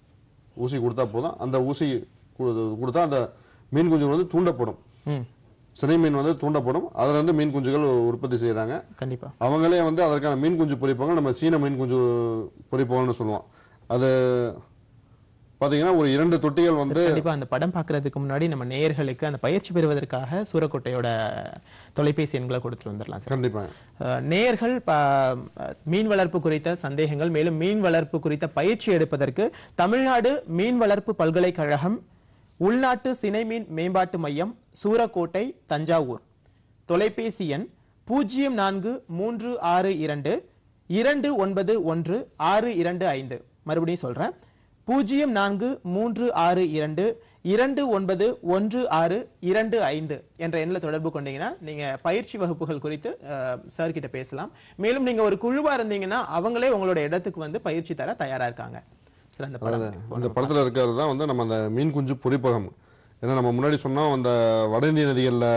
ஊசி கொடுத்தா போதும் அந்த ஊசி கொடு- கொடுத்தா அந்த மீன் குஞ்சுகள் வந்து தூண்டப்படும் ம் சினை மீன் வந்து தூண்டப்படும் அதில் வந்து மீன் குஞ்சுகள் உற்பத்தி செய்கிறாங்க கண்டிப்பா அவங்களே வந்து அதற்கான மீன் குஞ்சு பொறிப்பவங்க நம்ம சீன மீன் குஞ்சு பொறிப்பவங்கன்னு சொல்லுவோம் அது பார்த்தீங்கன்னா ஒரு இரண்டு தொட்டிகள் வந்து கண்டிப்பா அந்த படம் பார்க்கறதுக்கு முன்னாடி நம்ம நேயர்களுக்கு அந்த பயிற்சி பெறுவதற்காக சூரக்கோட்டையோட தொலைபேசி எண்களை கொடுத்துட்டு வந்துடலாம் சார் கண்டிப்பாக அஹ், நேயர்கள் ப- மீன் வளர்ப்பு குறித்த சந்தேகங்கள் மேலும் மீன் வளர்ப்பு குறித்த பயிற்சி எடுப்பதற்கு தமிழ்நாடு மீன் வளர்ப்பு பல்கலைக்கழகம் உள்நாட்டு சினை மீன் மேம்பாட்டு மையம் சூரக்கோட்டை தஞ்சாவூர் தொலைபேசி எண் பூஜ்ஜியம் நான்கு மூன்று ஆறு இரண்டு இரண்டு ஒன்பது ஒன்று ஆறு இரண்டு ஐந்து மறுபடியும் சொல்றேன் பூஜ்ஜியம் நான்கு மூன்று ஆறு இரண்டு இரண்டு ஒன்பது ஒன்று ஆறு இரண்டு ஐந்து என்ற எண்ணில் தொடர்பு கொண்டீங்கன்னா நீங்க பயிற்சி வகுப்புகள் குறித்து சார் கிட்ட பேசலாம் மேலும் நீங்க ஒரு குழுவா இருந்தீங்கன்னா அவங்களே உங்களோட இடத்துக்கு வந்து பயிற்சி தர தயாரா இருக்காங்க சார் அந்த படம் அந்த படத்தில் இருக்கிறது தான் வந்து நம்ம அந்த மீன் குஞ்சு பொறிப்பகம் ஏன்னா நம்ம முன்னாடி சொன்னோம் அந்த வட இந்திய நதிகளில்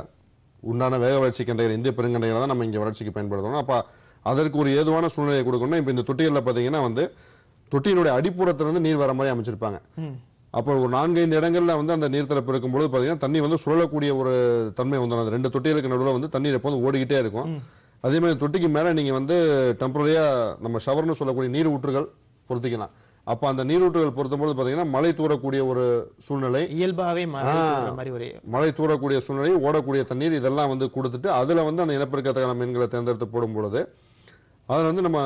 உண்டான வேக வளர்ச்சி கண்டைகள் இந்திய பெருங்கண்டைகளை தான் நம்ம இங்கே வளர்ச்சிக்கு பயன்படுத்தணும் அப்போ அதற்கு ஒரு ஏதுவான சூழ்நிலையை கொடுக்கணும் இப்போ இந்த தொட்டிகளில் பார்த்தீங்கன்னா வந்து தொட்டியினுடைய அடிப்புறத்திலிருந்து நீர் வர மாதிரி அமைச்சிருப்பாங்க ம். அப்போ ஒரு நான்கைந்து இடங்கள்ல வந்து அந்த நீர்த்தரப்பு இருக்கும்போது பார்த்தீங்கன்னா தண்ணி வந்து சுழலக்கூடிய ஒரு தன்மை வந்துடும் அந்த ரெண்டு தொட்டிகளுக்கு நடுவில் வந்து தண்ணீர் எப்போதும் ஓடிக்கிட்டே இருக்கும் அதே மாதிரி தொட்டிக்கு மேலே நீங்கள் வந்து டெம்பரரியாக நம்ம ஷவர்னு சொல்லக்கூடிய நீர் ஊற்றுகள் பொருத்திக்கலாம் அப்போ அந்த நீர் ஊற்றுகள் பொருத்தும்போது பார்த்தீங்கன்னா மழை தூரக்கூடிய ஒரு சூழ்நிலை இயல்பாகவே மழை ஆ. தூறுற மாதிரி ஒரு மழை தூரக்கூடிய சூழ்நிலை ஓடக்கூடிய தண்ணீர் இதெல்லாம் வந்து கொடுத்துட்டு அதில் வந்து அந்த இனப்பெருக்கத்தக்கான மீன்களை தேர்ந்தெடுத்து போடும் பொழுது அதில் வந்து நம்ம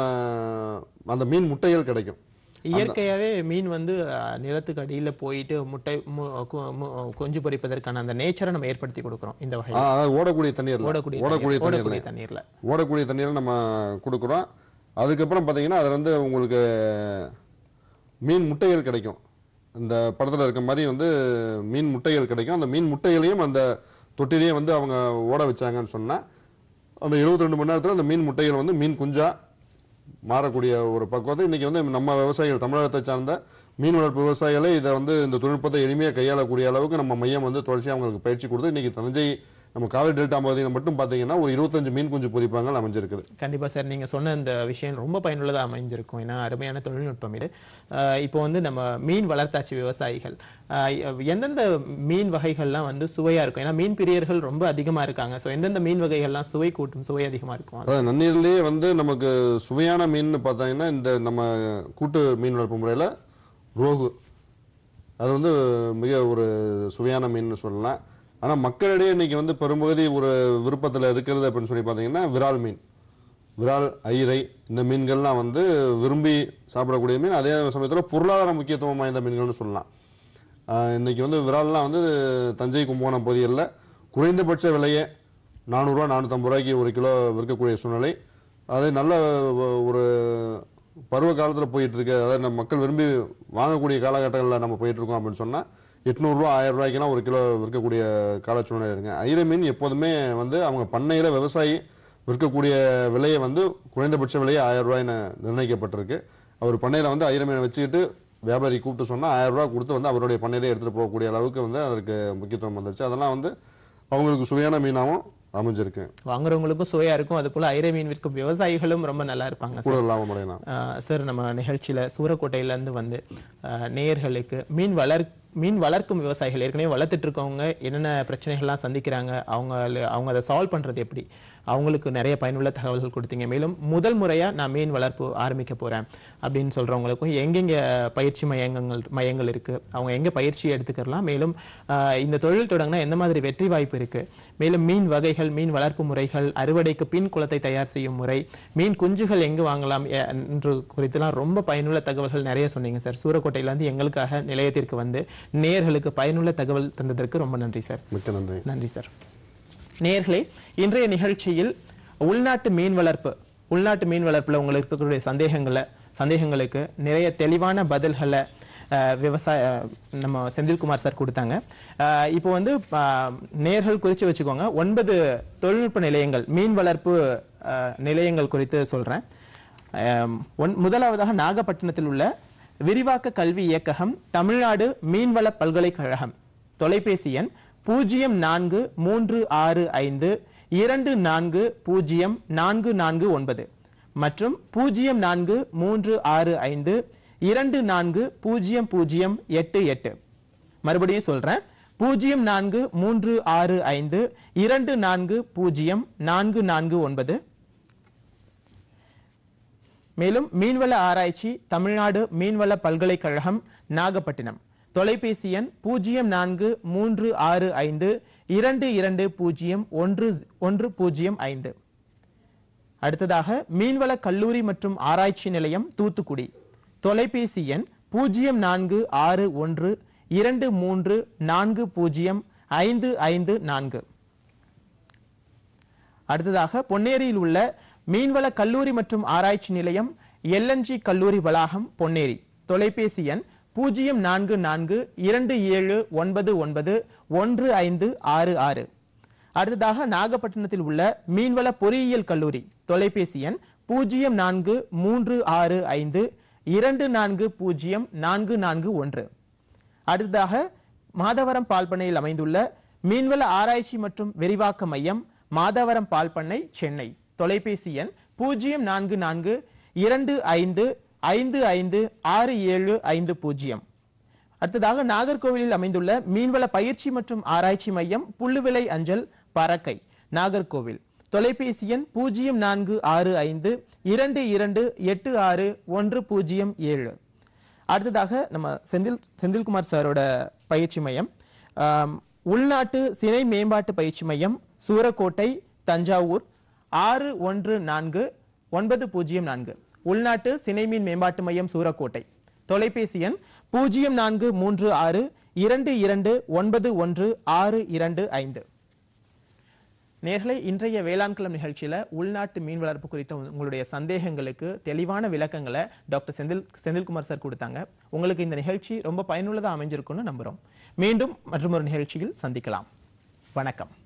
அந்த மீன் முட்டைகள் கிடைக்கும் இயற்கையாவே மீன் வந்து அஹ், நிலத்துக்கு அடியில போயிட்டு முட்டை மு- கு- மு- குஞ்சு பொரிப்பதற்கான அந்த நேச்சரை நம்ம ஏற்படுத்தி கொடுக்குறோம் இந்த ஆ, வகையில் அதாவது ஓடக்கூடிய தண்ணீர்ல ஓடக்கூடிய ஓடக்கூடிய தண்ணீர், ஓடக்கூடிய தண்ணீர்ல தண்ணீர்ல ஓடக்கூடிய தண்ணீரை நம்ம கொடுக்குறோம் அதுக்கப்புறம் பார்த்தீங்கன்னா அதில் வந்து உங்களுக்கு மீன் முட்டைகள் கிடைக்கும் இந்த படத்தில் இருக்க மாதிரி வந்து மீன் முட்டைகள் கிடைக்கும் அந்த மீன் முட்டைகளையும் அந்த தொட்டிலேயே வந்து அவங்க ஓட வச்சாங்கன்னு சொன்னால் அந்த 72 ரெண்டு மணி நேரத்தில் அந்த மீன் முட்டைகள் வந்து மீன் குஞ்சா மாறக்கூடிய ஒரு பக்குவத்தை இன்னைக்கு வந்து நம்ம விவசாயிகள் தமிழகத்தை சார்ந்த மீன் வளர்ப்பு விவசாயிகளே இதை வந்து இந்த தொழில்நுட்பத்தை எளிமையாக கையாளக்கூடிய அளவுக்கு நம்ம மையம் வந்து தொடர்ச்சியாக அவங்களுக்கு பயிற்சி கொடுத்து இன்னைக்கு தஞ்சை நம்ம காவிரி டெல்டா பகுதியில் மட்டும் பார்த்தீங்கன்னா ஒரு இருபத்தஞ்சு மீன் குஞ்சு பொறிப்பாங்கள் அமைஞ்சிருக்குது கண்டிப்பா சார் நீங்க சொன்ன இந்த விஷயம் ரொம்ப பயனுள்ளதா அமைஞ்சிருக்கும் ஏன்னா அருமையான தொழில்நுட்பம் இது அஹ், இப்போ வந்து நம்ம மீன் வளர்த்தாச்சு விவசாயிகள் அஹ், எந்தெந்த மீன் வகைகள்லாம் வந்து சுவையா இருக்கும் ஏன்னா மீன் பிரியர்கள் ரொம்ப அதிகமா இருக்காங்க ஸோ எந்தெந்த மீன் வகைகள்லாம் சுவை கூட்டும் சுவை அதிகமா இருக்கும் அதாவது நன்னீர்லேயே வந்து நமக்கு சுவையான மீன் பார்த்தீங்கன்னா இந்த நம்ம கூட்டு மீன் வளர்ப்பு முறையில் ரோகு அது வந்து மிக ஒரு சுவையான மீன் சொல்லலாம் ஆனால் மக்களிடையே இன்னைக்கு வந்து பெரும்பகுதி ஒரு விருப்பத்தில் இருக்கிறது அப்படின்னு சொல்லி பார்த்தீங்கன்னா விரால் மீன் விரால் ஐரை இந்த மீன்கள்லாம் வந்து விரும்பி சாப்பிடக்கூடிய மீன் அதே சமயத்தில் பொருளாதார முக்கியத்துவம் வாய்ந்த மீன்கள்னு சொல்லலாம் ஆஹ் இன்னைக்கு வந்து விரால்லாம் வந்து தஞ்சை கும்பகோணம் பகுதிகளில் குறைந்தபட்ச விலையே நானூறுரூவா நானூற்றம்பது ரூபாய்க்கு ஒரு கிலோ விற்கக்கூடிய சூழ்நிலை அது நல்ல ஒ- ஒரு பருவ காலத்தில் போயிட்டு இருக்கு அதாவது நம்ம மக்கள் விரும்பி வாங்கக்கூடிய காலகட்டங்களில் நம்ம போயிட்டு இருக்கோம் அப்படின்னு சொன்னால் எட்நூறுரூவா ஆயிரம் ரூபாய்க்குலாம் ஒரு கிலோ விற்கக்கூடிய கால சூழ்நிலை இருக்குங்க ஐர மீன் எப்போதுமே வந்து அவங்க பண்ணையில் விவசாயி விற்கக்கூடிய விலையை வந்து குறைந்தபட்ச விலையை ஆயிரம் ரூபாய்னு நிர்ணயிக்கப்பட்டிருக்கு அவர் பண்ணையில் வந்து ஐர மீனை வச்சுக்கிட்டு வியாபாரி கூப்பிட்டு சொன்னால் ஆயிரம் ரூபாய் கொடுத்து வந்து அவருடைய பண்ணையிலே எடுத்துகிட்டு போகக்கூடிய அளவுக்கு வந்து அதற்கு முக்கியத்துவம் வந்துருச்சு அதெல்லாம் வந்து அவங்களுக்கு சுவையான மீனாகவும் அமைஞ்சிருக்கு வாங்குறவங்களுக்கும் சுவையா இருக்கும் அது போல ஐரை மீன் விற்கும் விவசாயிகளும் ரொம்ப நல்லா இருப்பாங்க கூட சார். லாபம் அடையலாம் ஆஹ் சார் நம்ம நிகழ்ச்சியில சூரக்கோட்டையில இருந்து வந்து ஆஹ் நேயர்களுக்கு மீன் வளர் மீன் வளர்க்கும் விவசாயிகள் ஏற்கனவே வளர்த்துட்டு இருக்கவங்க என்னென்ன பிரச்சனைகள்லாம் சந்திக்கிறாங்க அவங்க அவங்க அதை சால்வ் பண்றது எப்படி அவங்களுக்கு நிறைய பயனுள்ள தகவல்கள் கொடுத்தீங்க மேலும் முதல் முறையா நான் மீன் வளர்ப்பு ஆரம்பிக்க போறேன் அப்படின்னு சொல்றவங்களுக்கும் எங்கெங்க பயிற்சி மையங்கள் மையங்கள் இருக்கு அவங்க எங்க பயிற்சி எடுத்துக்கலாம் மேலும் ஆஹ், இந்த தொழில் தொடங்கினா எந்த மாதிரி வெற்றி வாய்ப்பு இருக்கு மேலும் மீன் வகைகள் மீன் வளர்ப்பு முறைகள் அறுவடைக்கு பின் குளத்தை தயார் செய்யும் முறை மீன் குஞ்சுகள் எங்கு வாங்கலாம் எ- என்று குறித்துலாம் ரொம்ப பயனுள்ள தகவல்கள் நிறைய சொன்னீங்க சார் சூரக்கோட்டையில இருந்து எங்களுக்காக நிலையத்திற்கு வந்து நேயர்களுக்கு பயனுள்ள தகவல் தந்ததற்கு ரொம்ப நன்றி சார் மிக்க நன்றி நன்றி சார் நேயர்களே இன்றைய நிகழ்ச்சியில் உள்நாட்டு மீன் வளர்ப்பு உள்நாட்டு மீன் வளர்ப்புல உங்களுக்கு இருக்கக்கூடிய சந்தேகங்களை சந்தேகங்களுக்கு நிறைய தெளிவான பதில்களை அஹ், விவசாய அஹ், நம்ம செந்தில்குமார் சார் கொடுத்தாங்க அஹ், இப்போ வந்து அஹ், நேர்கள் குறித்து வச்சுக்கோங்க ஒன்பது தொழில்நுட்ப நிலையங்கள் மீன் வளர்ப்பு அஹ், நிலையங்கள் குறித்து சொல்றேன் அஹ், ஒன்- முதலாவதாக நாகப்பட்டினத்தில் உள்ள விரிவாக்க கல்வி இயக்ககம் தமிழ்நாடு மீன்வள பல்கலைக்கழகம் தொலைபேசி எண் பூஜ்ஜியம் நான்கு மூன்று ஆறு ஐந்து இரண்டு நான்கு பூஜ்ஜியம் நான்கு நான்கு ஒன்பது மற்றும் பூஜ்ஜியம் நான்கு மூன்று ஆறு ஐந்து இரண்டு நான்கு பூஜ்ஜியம் பூஜ்ஜியம் எட்டு எட்டு மறுபடியும் சொல்றேன் பூஜ்ஜியம் நான்கு மூன்று ஆறு ஐந்து இரண்டு நான்கு பூஜ்ஜியம் நான்கு நான்கு ஒன்பது மேலும் மீன்வள ஆராய்ச்சி தமிழ்நாடு மீன்வள பல்கலைக்கழகம் நாகப்பட்டினம் தொலைபேசி எண் பூஜ்ஜியம் நான்கு மூன்று ஆறு ஐந்து இரண்டு இரண்டு பூஜ்ஜியம் ஒன்று ஒன்று பூஜ்ஜியம் ஐந்து அடுத்ததாக மீன்வள கல்லூரி மற்றும் ஆராய்ச்சி நிலையம் தூத்துக்குடி தொலைபேசி எண் பூஜ்ஜியம் நான்கு ஆறு ஒன்று இரண்டு மூன்று நான்கு பூஜ்ஜியம் ஐந்து ஐந்து நான்கு அடுத்ததாக பொன்னேரியில் உள்ள மீன்வள கல்லூரி மற்றும் ஆராய்ச்சி நிலையம் எல்என்ஜி கல்லூரி வளாகம் பொன்னேரி தொலைபேசி எண் பூஜ்ஜியம் நான்கு நான்கு இரண்டு ஏழு ஒன்பது ஒன்பது ஒன்று ஐந்து ஆறு ஆறு அடுத்ததாக நாகப்பட்டினத்தில் உள்ள மீன்வள பொறியியல் கல்லூரி தொலைபேசி எண் பூஜ்ஜியம் நான்கு மூன்று ஆறு ஐந்து இரண்டு நான்கு பூஜ்ஜியம் நான்கு நான்கு ஒன்று அடுத்ததாக மாதவரம் பால்பண்ணையில் அமைந்துள்ள மீன்வள ஆராய்ச்சி மற்றும் விரிவாக்க மையம் மாதவரம் பால்பண்ணை சென்னை தொலைபேசி எண் பூஜ்ஜியம் நான்கு நான்கு இரண்டு ஐந்து ஐந்து ஐந்து ஆறு ஏழு ஐந்து பூஜ்ஜியம் அடுத்ததாக நாகர்கோவிலில் அமைந்துள்ள மீன்வள பயிற்சி மற்றும் ஆராய்ச்சி மையம் புல்லுவிலை அஞ்சல் பறக்கை நாகர்கோவில் தொலைபேசி எண் பூஜ்ஜியம் நான்கு ஆறு ஐந்து இரண்டு இரண்டு எட்டு ஆறு ஒன்று பூஜ்ஜியம் ஏழு அடுத்ததாக நம்ம செந்தில் செந்தில்குமார் சாரோட பயிற்சி மையம் ஆம், உள்நாட்டு சினை மேம்பாட்டு பயிற்சி மையம் சூரக்கோட்டை தஞ்சாவூர் ஆறு ஒன்று நான்கு ஒன்பது பூஜ்ஜியம் நான்கு உள்நாட்டு சினைமீன் மேம்பாட்டு மையம் சூரக்கோட்டை தொலைபேசி எண் பூஜ்ஜியம் நான்கு மூன்று ஆறு இரண்டு இரண்டு ஒன்பது ஒன்று ஆறு இரண்டு ஐந்து நேர்களை இன்றைய வேளாண் களம் நிகழ்ச்சியில உள்நாட்டு மீன் வளர்ப்பு குறித்த உங்களுடைய சந்தேகங்களுக்கு தெளிவான விளக்கங்களை டாக்டர் செந்தில் செந்தில்குமார் சார் கொடுத்தாங்க உங்களுக்கு இந்த நிகழ்ச்சி ரொம்ப பயனுள்ளதா அமைஞ்சிருக்கும்னு நம்புறோம் மீண்டும் மற்றும் ஒரு நிகழ்ச்சியில் சந்திக்கலாம் வணக்கம்